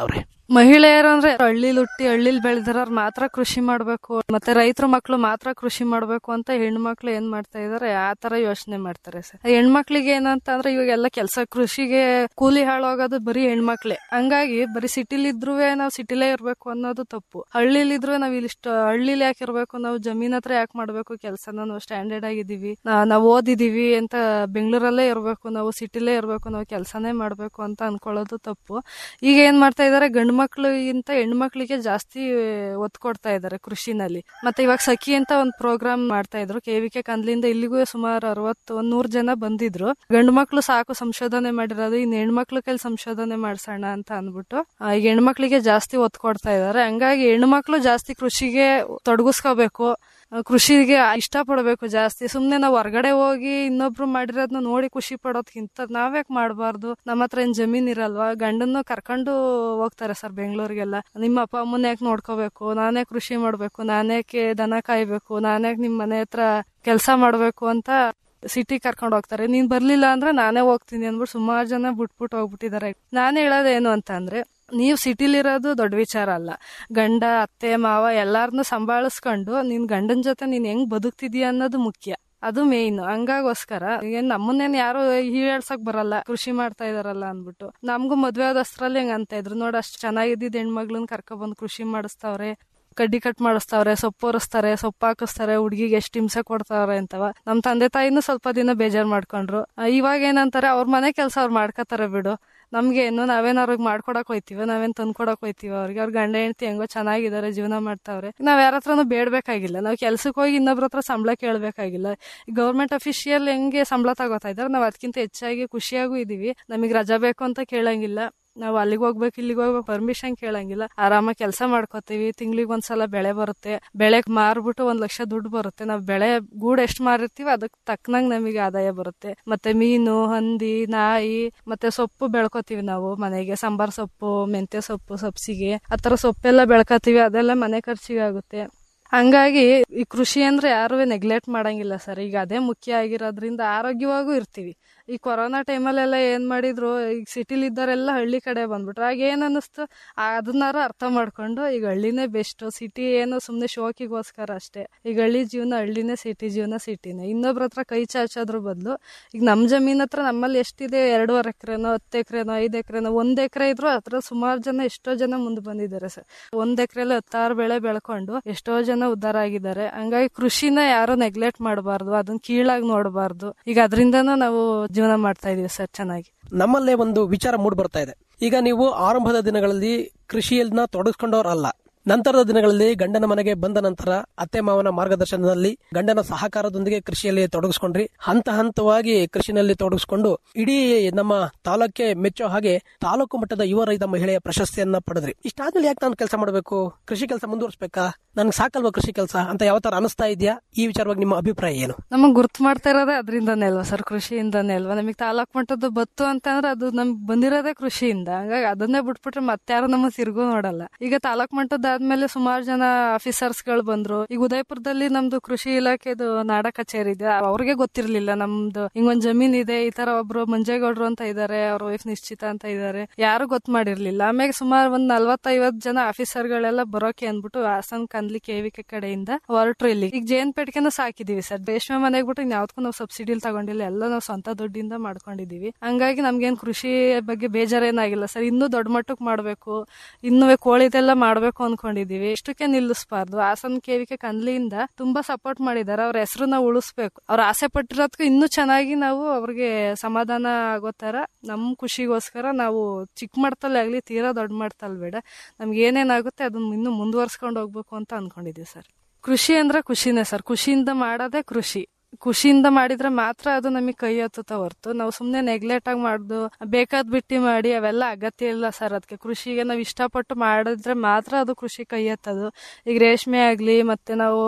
ಮಹಿಳೆಯರು ಅಂದ್ರೆ ಹಳ್ಳಿಲಿ ಹುಟ್ಟಿ ಹಳ್ಳಿಲಿ ಬೆಳೆದಿರೋರು ಮಾತ್ರ ಕೃಷಿ ಮಾಡ್ಬೇಕು ಮತ್ತೆ ರೈತರ ಮಕ್ಳು ಮಾತ್ರ ಕೃಷಿ ಮಾಡ್ಬೇಕು ಅಂತ ಹೆಣ್ಮಕ್ಳು ಏನ್ ಮಾಡ್ತಾ ಇದಾರೆ ಆ ತರ ಯೋಚನೆ ಮಾಡ್ತಾರೆ ಸರ್ ಹೆಣ್ಮಕ್ಳಿಗೆ ಏನಂತ ಅಂದ್ರೆ ಇವಾಗೆಲ್ಲ ಕೆಲಸ ಕೃಷಿಗೆ ಕೂಲಿ ಹಾಳಾಗೋದು ಬರೀ ಹೆಣ್ಮಕ್ಳೇ ಹಂಗಾಗಿ ಬರೀ ಸಿಟಿಲಿ ಇದ್ರೂ ನಾವು ಸಿಟಿಲೇ ಇರ್ಬೇಕು ಅನ್ನೋದು ತಪ್ಪು ಹಳ್ಳಿಲಿ ಇದ್ರು ನಾವ್ ಇಲ್ಲಿ ಇಷ್ಟ ಹಳ್ಳಿಲಿ ಯಾಕೆ ಇರ್ಬೇಕು ನಾವು ಜಮೀನ್ ಹತ್ರ ಯಾಕೆ ಮಾಡ್ಬೇಕು ಕೆಲಸನ ನಾವು ಸ್ಟ್ಯಾಂಡರ್ಡ್ ಆಗಿದೀವಿ ನಾ- ನಾವು ಓದಿದೀವಿ ಅಂತ ಬೆಂಗಳೂರಲ್ಲೇ ಇರ್ಬೇಕು ನಾವು ಸಿಟಿಲೇ ಇರ್ಬೇಕು ನಾವು ಕೆಲಸನೇ ಮಾಡ್ಬೇಕು ಅಂತ ಅನ್ಕೊಳ್ಳೋದು ತಪ್ಪು ಈಗ ಏನ್ ಮಾಡ್ತಾ ಇದಾರೆ ಗಂಡು ಮಕ್ಳಿಗಿಂತ ಹೆಣ್ಮಕ್ಳಿಗೆ ಜಾಸ್ತಿ ಒತ್ತು ಕೊಡ್ತಾ ಇದಾರೆ ಕೃಷಿನಲ್ಲಿ ಮತ್ತೆ ಇವಾಗ ಸಖಿ ಅಂತ ಒಂದು ಪ್ರೋಗ್ರಾಮ್ ಮಾಡ್ತಾ ಇದ್ರು ಕೆ ವಿ ಕೆ ಕಂದ್ಲಿಂದ ಇಲ್ಲಿಗೂ ಸುಮಾರು ಅರವತ್ತು ಒಂದ್ ನೂರ್ ಜನ ಬಂದಿದ್ರು ಗಂಡು ಮಕ್ಳು ಸಾಕು ಸಂಶೋಧನೆ ಮಾಡಿರೋದು ಇನ್ನು ಹೆಣ್ಮಕ್ಳು ಕೈಲಿ ಸಂಶೋಧನೆ ಮಾಡ್ಸೋಣ ಅಂತ ಅಂದ್ಬಿಟ್ಟು ಆ, ಈಗ ಹೆಣ್ಮಕ್ಳಿಗೆ ಜಾಸ್ತಿ ಒತ್ತು ಕೊಡ್ತಾ ಇದಾರೆ ಹಂಗಾಗಿ ಹೆಣ್ಮಕ್ಳು ಜಾಸ್ತಿ ಕೃಷಿಗೆ ತೊಡಗಿಸ್ಕೋಬೇಕು ಆ, ಕೃಷಿಗೆ ಇಷ್ಟಪಡಬೇಕು ಜಾಸ್ತಿ ಸುಮ್ನೆ ನಾವು ಹೊರಗಡೆ ಹೋಗಿ ಇನ್ನೊಬ್ರು ಮಾಡಿರೋದನ್ನ ನೋಡಿ ಖುಷಿ ಪಡೋದ್ಕಿಂತ ನಾವ್ಯಾಕ್ ಮಾಡಬಾರ್ದು ನಮ್ಮ ಹತ್ರ ಏನ್ ಜಮೀನ್ ಇರಲ್ವಾ ಗಂಡನ್ನು ಕರ್ಕೊಂಡು ಹೋಗ್ತಾರೆ ಸರ್ ಬೆಂಗಳೂರಿಗೆಲ್ಲ ನಿಮ್ಮ ಅಪ್ಪ ಅಮ್ಮನ ಯಾಕೆ ನೋಡ್ಕೋಬೇಕು ನಾನೇ ಕೃಷಿ ಮಾಡ್ಬೇಕು ನಾನೇಕೆ ದನ ಕಾಯ್ಬೇಕು ನಾನ್ಯಾಕೆ ನಿಮ್ ಮನೆ ಹತ್ರ ಕೆಲಸ ಮಾಡ್ಬೇಕು ಅಂತ ಸಿಟಿ ಕರ್ಕೊಂಡು ಹೋಗ್ತಾರೆ ನೀನ್ ಬರ್ಲಿಲ್ಲ ಅಂದ್ರೆ ನಾನೇ ಹೋಗ್ತೀನಿ ಅಂದ್ಬಿಟ್ಟು ಸುಮಾರು ಜನ ಬಿಟ್ಬಿಟ್ಟು ಹೋಗ್ಬಿಟ್ಟಿದ್ದಾರೆ ನಾನ್ ಹೇಳೋದೇನು ಅಂತ ಅಂದ್ರೆ ನೀವು ಸಿಟಿಲಿರೋದು ದೊಡ್ಡ ವಿಚಾರ ಅಲ್ಲ ಗಂಡ ಅತ್ತೆ ಮಾವ ಎಲ್ಲಾರನ್ನೂ ಸಂಭಾಳಿಸ್ಕೊಂಡು ನಿನ್ ಗಂಡನ ಜೊತೆ ನೀನ್ ಹೆಂಗ್ ಬದುಕ್ತಿದೀಯ ಅನ್ನೋದು ಮುಖ್ಯ ಅದು ಮೇಯ್ನ್ ಹಂಗಾಗೋಸ್ಕರ ಏನ್ ನಮ್ಮನ್ನೇನ್ ಯಾರು ಹೀಯಾಳ್ಸಕ್ ಬರಲ್ಲ ಕೃಷಿ ಮಾಡ್ತಾ ಇದಾರಲ್ಲ ಅಂದ್ಬಿಟ್ಟು ನಮ್ಗೂ ಮದ್ವೆ ಆದಷ್ಟ್ರಲ್ಲಿ ಹೆಂಗ್ ಅಂತ ಇದ್ರು ನೋಡ್ ಅಷ್ಟ್ ಚೆನ್ನಾಗಿದ್ದಿದ್ ಹೆಣ್ಮಗ್ಳನ್ ಕರ್ಕೊ ಬಂದ್ ಕೃಷಿ ಮಾಡಿಸ್ತಾವ್ರೆ ಕಡ್ಡಿ ಕಟ್ ಮಾಡಿಸ್ತಾವ್ರೆ ಸೊಪ್ಪು ಒರೆಸ್ತಾರೆ ಸೊಪ್ಪು ಹಾಕಿಸ್ತಾರೆ ಹುಡ್ಗಿಗೆ ಎಷ್ಟ್ ಹಿಂಸೆ ಕೊಡ್ತಾವ್ರೆ ಅಂತವ ನಮ್ ತಂದೆ ತಾಯಿನೂ ಸ್ವಲ್ಪ ದಿನ ಬೇಜಾರ್ ಮಾಡ್ಕೊಂಡ್ರು ಆ, ಇವಾಗ ಏನಂತಾರೆ ಅವ್ರ ಮನೆ ಕೆಲಸ ಅವ್ರು ಮಾಡ್ಕೋತಾರೆ ಬಿಡು ನಮ್ಗೇನು ನಾವೇನ್ ಅವ್ರಿಗೆ ಮಾಡ್ಕೊಡಕ್ ಹೋಯ್ತಿವ ನಾವೇನ್ ತಂದ್ಕೊಡಕ್ ಹೋಯ್ತಿವ ಅವ್ರಿಗೆ ಅವ್ರ ಗಂಡ ಹೆಂಡತಿ ಹೆಂಗೋ ಚೆನ್ನಾಗಿದ್ದಾರೆ ಜೀವನ ಮಾಡ್ತಾವ್ರೆ ನಾವ್ ಯಾರ ಹತ್ರನೂ ಬೇಡ್ಬೇಕಾಗಿಲ್ಲ ನಾವ್ ಕೆಲ್ಸಕ್ಕೆ ಹೋಗಿ ಇನ್ನೊಬ್ರ ಹತ್ರ ಸಂಬಳ ಕೇಳ್ಬೇಕಾಗಿಲ್ಲ ಗೌರ್ಮೆಂಟ್ ಅಫಿಷಿಯಲ್ ಹೆಂಗೆ ಸಂಬಳ ತಗೋತಾ ಇದಾರೆ ನಾವ್ ಅದಕ್ಕಿಂತ ಹೆಚ್ಚಾಗಿ ಖುಷಿಯಾಗೂ ಇದೀವಿ ನಮಗ್ ರಜಾ ಬೇಕು ಅಂತ ಕೇಳಂಗಿಲ್ಲ ನಾವು ಅಲ್ಲಿಗೆ ಹೋಗ್ಬೇಕು ಇಲ್ಲಿಗೆ ಹೋಗ್ಬೇಕು ಪರ್ಮಿಷನ್ ಕೇಳಂಗಿಲ್ಲ ಆರಾಮಾಗಿ ಕೆಲಸ ಮಾಡ್ಕೋತೀವಿ ತಿಂಗ್ಳಿಗೆ ಒಂದ್ಸಲ ಬೆಳೆ ಬರುತ್ತೆ ಬೆಳೆಗ್ ಮಾರ್ಬಿಟ್ಟು ಒಂದ್ ಲಕ್ಷ ದುಡ್ಡು ಬರುತ್ತೆ ನಾವು ಬೆಳೆ ಗೂಡು ಎಷ್ಟು ಮಾರಿರ್ತೀವಿ ಅದಕ್ಕೆ ತಕ್ಕನಂಗ್ ನಮಗೆ ಆದಾಯ ಬರುತ್ತೆ ಮತ್ತೆ ಮೀನು ಹಂದಿ ನಾಯಿ ಮತ್ತೆ ಸೊಪ್ಪು ಬೆಳ್ಕೊತೀವಿ ನಾವು ಮನೆಗೆ ಸಾಂಬಾರ್ ಸೊಪ್ಪು ಮೆಂತ್ಯ ಸೊಪ್ಪು ಸಬ್ಸಿಗೆ ಆತರ ಸೊಪ್ಪೆಲ್ಲ ಬೆಳ್ಕೊತೀವಿ ಅದೆಲ್ಲ ಮನೆ ಖರ್ಚಿಗೆ ಆಗುತ್ತೆ ಹಂಗಾಗಿ ಈ ಕೃಷಿ ಅಂದ್ರೆ ಯಾರು ನೆಗ್ಲೆಕ್ಟ್ ಮಾಡಂಗಿಲ್ಲ ಸರ್ ಈಗ ಅದೇ ಮುಖ್ಯ ಆಗಿರೋದ್ರಿಂದ ಆರೋಗ್ಯವಾಗೂ ಇರ್ತೀವಿ ಈ ಕೊರೋನಾ ಟೈಮಲ್ಲೆಲ್ಲ ಏನ್ ಮಾಡಿದ್ರು ಈಗ ಸಿಟಿಲಿ ಇದ್ದಾರೆಲ್ಲ ಹಳ್ಳಿ ಕಡೆ ಬಂದ್ಬಿಟ್ರು ಆಗ ಏನ್ ಅನ್ನಿಸ್ತು ಆ ಅದನ್ನಾರು ಅರ್ಥ ಮಾಡ್ಕೊಂಡು ಈಗ ಹಳ್ಳಿನೇ ಬೆಸ್ಟ್ ಸಿಟಿ ಏನು ಸುಮ್ನೆ ಶೋಕಿಗೋಸ್ಕರ ಅಷ್ಟೇ ಈಗ ಹಳ್ಳಿ ಜೀವನ ಹಳ್ಳಿನೇ ಸಿಟಿ ಜೀವನ ಸಿಟಿನೇ ಇನ್ನೊಬ್ರ ಹತ್ರ ಕೈ ಚಾಚೋದ್ರ ಬದಲು ಈಗ ನಮ್ ಜಮೀನ್ ಹತ್ರ ನಮ್ಮಲ್ಲಿ ಎಷ್ಟಿದೆ ಎರಡೂವರೆ ಎಕರೆನೋ ಹತ್ತು ಎಕರೆನೋ ಐದು ಎಕರೆನೋ ಒಂದ್ ಎಕರೆ ಇದ್ರು ಹತ್ರ ಸುಮಾರು ಜನ ಎಷ್ಟೋ ಜನ ಮುಂದೆ ಬಂದಿದ್ದಾರೆ ಸರ್ ಒಂದ್ ಎಕರೆಲಿ ಹತ್ತಾರು ಬೆಳೆ ಬೆಳ್ಕೊಂಡು ಎಷ್ಟೋ ಜನ ಉದ್ಧಾರ ಆಗಿದ್ದಾರೆ ಹಂಗಾಗಿ ಕೃಷಿನ ಯಾರು ನೆಗ್ಲೆಕ್ಟ್ ಮಾಡಬಾರ್ದು ಅದನ್ನ ಕೀಳಾಗಿ ನೋಡಬಾರ್ದು ಈಗ ಅದರಿಂದನೂ ನಾವು ಜೀವನ ಮಾಡ್ತಾ ಇದೀವಿ ಸರ್ ಚೆನ್ನಾಗಿ ನಮ್ಮಲ್ಲೇ ಒಂದು ವಿಚಾರ ಮೂಡ್ ಬರ್ತಾ ಇದೆ ಈಗ ನೀವು ಆರಂಭದ ದಿನಗಳಲ್ಲಿ ಕೃಷಿಯನ್ನ ತೊಡಗಿಸ್ಕೊಂಡವ್ರಲ್ಲ ನಂತರದ ದಿನಗಳಲ್ಲಿ ಗಂಡನ ಮನೆಗೆ ಬಂದ ನಂತರ ಅತ್ತೆ ಮಾವನ ಮಾರ್ಗದರ್ಶನದಲ್ಲಿ ಗಂಡನ ಸಹಕಾರದೊಂದಿಗೆ ಕೃಷಿಯಲ್ಲಿ ತೊಡಗಿಸ್ಕೊಂಡ್ರಿ ಹಂತ ಹಂತವಾಗಿ ಕೃಷಿನಲ್ಲಿ ತೊಡಗಿಸ್ಕೊಂಡು ಇಡೀ ನಮ್ಮ ತಾಲೂಕೆ ಮೆಚ್ಚೋ ಹಾಗೆ ತಾಲೂಕು ಮಟ್ಟದ ಯುವ ರೈತ ಮಹಿಳೆಯ ಪ್ರಶಸ್ತಿಯನ್ನ ಪಡೆದ್ರಿ ಇಷ್ಟಾದ್ಮೇಲೆ ಯಾಕೆ ನಾನು ಕೆಲಸ ಮಾಡಬೇಕು ಕೃಷಿ ಕೆಲಸ ಮುಂದುವರಿಸಬೇಕಾ ನನ್ಗೆ ಸಾಕಲ್ವಾ ಕೃಷಿ ಕೆಲಸ ಅಂತ ಯಾವ ತರ ಅನಿಸ್ತಾ ಇದೆಯಾ ಈ ವಿಚಾರವಾಗಿ ನಿಮ್ಮ ಅಭಿಪ್ರಾಯ ಏನು ನಮಗ್ ಗುರ್ತು ಮಾಡ್ತಾ ಇರೋದೇ ಅದರಿಂದನೇ ಅಲ್ವಾ ಸರ್ ಕೃಷಿಯಿಂದನೇ ಅಲ್ವಾ ನಮಗೆ ತಾಲೂಕ್ ಮಟ್ಟದ ಬತ್ತು ಅಂತಂದ್ರೆ ಅದು ನಮ್ಗೆ ಬಂದಿರೋದೇ ಕೃಷಿಯಿಂದ ಹಂಗಾಗಿ ಅದನ್ನೇ ಬಿಟ್ಬಿಟ್ರೆ ಮತ್ತಾರು ನಮ್ಮ ತಿರುಗು ನೋಡಲ್ಲ ಈಗ ತಾಲೂಕ್ ಮಟ್ಟದಾದ್ಮೇಲೆ ಸುಮಾರು ಜನ ಆಫೀಸರ್ಸ್ ಗಳು ಬಂದ್ರು ಈಗ ಉದಯಪುರದಲ್ಲಿ ನಮ್ದು ಕೃಷಿ ಇಲಾಖೆದು ನಾಡ ಕಚೇರಿ ಇದೆ ಅವ್ರಿಗೆ ಗೊತ್ತಿರ್ಲಿಲ್ಲ ನಮ್ದು ಹಿಂಗೊಂದ್ ಜಮೀನ್ ಇದೆ ಈ ತರ ಒಬ್ರು ಮಂಜೇಗೌಡ್ರು ಅಂತ ಇದಾರೆ ಅವ್ರ ವೈಫ್ ನಿಶ್ಚಿತ ಅಂತ ಇದಾರೆ ಯಾರು ಗೊತ್ತು ಮಾಡಿರ್ಲಿಲ್ಲ ಆಮೇಲೆ ಸುಮಾರು ಒಂದ್ ನಲ್ವತ್ತೈವತ್ ಜನ ಆಫೀಸರ್ ಗಳೆಲ್ಲ ಬರೋಕೆ ಅಂದ್ಬಿಟ್ಟು ಹಾಸನ್ ಕಂದ್ಲಿ ಕೆವಿಕೆ ಕಡೆಯಿಂದ ಹೊರಟ್ರು ಇಲ್ಲಿ ಈಗ ಜೇನ್ ಪೇಟ್ಕೆನ ಸಾಕಿದೀವಿ ಸರ್ ರೇಷ್ಮೆ ಮನೆಗೆ ಬಿಟ್ಟು ಯಾವ್ದಕ್ಕೂ ನಾವು ಸಬ್ಸಿಡಿಲ್ ತಗೊಂಡಿಲ್ಲ ಎಲ್ಲ ನಾವು ಸ್ವಂತ ದುಡ್ಡಿಂದ ಮಾಡ್ಕೊಂಡಿದೀವಿ ಹಂಗಾಗಿ ನಮ್ಗೇನ್ ಕೃಷಿ ಬಗ್ಗೆ ಬೇಜಾರೇನಾಗಿಲ್ಲ ಸರ್ ಇನ್ನೂ ದೊಡ್ಡ ಮಟ್ಟಕ್ಕೆ ಮಾಡ್ಬೇಕು ಇನ್ನೂ ಕೋಳಿದೆಲ್ಲ ಮಾಡ್ಬೇಕು ಅನ್ಕೊಂಡಿದೀವಿ ಇಷ್ಟಕ್ಕೆ ನಿಲ್ಲಿಸಬಾರ್ದು ಹಾಸನ್ ಕೆವಿಕೆ ಕಂದ್ಲಿಯಿಂದ ತುಂಬಾ ಸಪೋರ್ಟ್ ಮಾಡಿದ್ದಾರೆ ಅವ್ರ ಹೆಸರನ್ನ ಉಳಿಸ್ಬೇಕು ಅವ್ರ ಆಸೆ ಪಟ್ಟಿರೋದಕ್ಕೂ ಇನ್ನೂ ಚೆನ್ನಾಗಿ ನಾವು ಅವ್ರಿಗೆ ಸಮಾಧಾನ ಆಗೋ ತರ ನಮ್ ಖುಷಿಗೋಸ್ಕರ ನಾವು ಚಿಕ್ಕ ಮಟ್ಟದಲ್ಲಿ ಆಗ್ಲಿ ತೀರಾ ದೊಡ್ಡ ಮಟ್ಟದಲ್ಲಿ ಬೇಡ ನಮ್ಗೆ ಏನೇನಾಗುತ್ತೆ ಅದನ್ನ ಇನ್ನೂ ಮುಂದುವರ್ಸ್ಕೊಂಡು ಹೋಗ್ಬೇಕು ಅಂತ ಅನ್ಕೊಂಡಿದೀವಿ ಸರ್ ಕೃಷಿ ಅಂದ್ರೆ ಖುಷಿನೇ ಸರ್ ಖುಷಿಯಿಂದ ಮಾಡೋದೇ ಕೃಷಿ ಖುಷಿಯಿಂದ ಮಾಡಿದ್ರೆ ಮಾತ್ರ ಅದು ನಮಗೆ ಕೈ ಹತ್ತುತ್ತ ಹೊರ್ತು ನಾವು ಸುಮ್ನೆ ನೆಗ್ಲೆಕ್ಟ್ ಆಗಿ ಮಾಡ್ದು ಬೇಕಾದ್ ಬಿಟ್ಟಿ ಮಾಡಿ ಅವೆಲ್ಲ ಅಗತ್ಯ ಇಲ್ಲ ಸರ್ ಅದಕ್ಕೆ ಕೃಷಿಗೆ ನಾವು ಇಷ್ಟಪಟ್ಟು ಮಾಡಿದ್ರೆ ಮಾತ್ರ ಅದು ಕೃಷಿ ಕೈ ಹತ್ತದು ಈಗ ರೇಷ್ಮೆ ಆಗ್ಲಿ ಮತ್ತೆ ನಾವು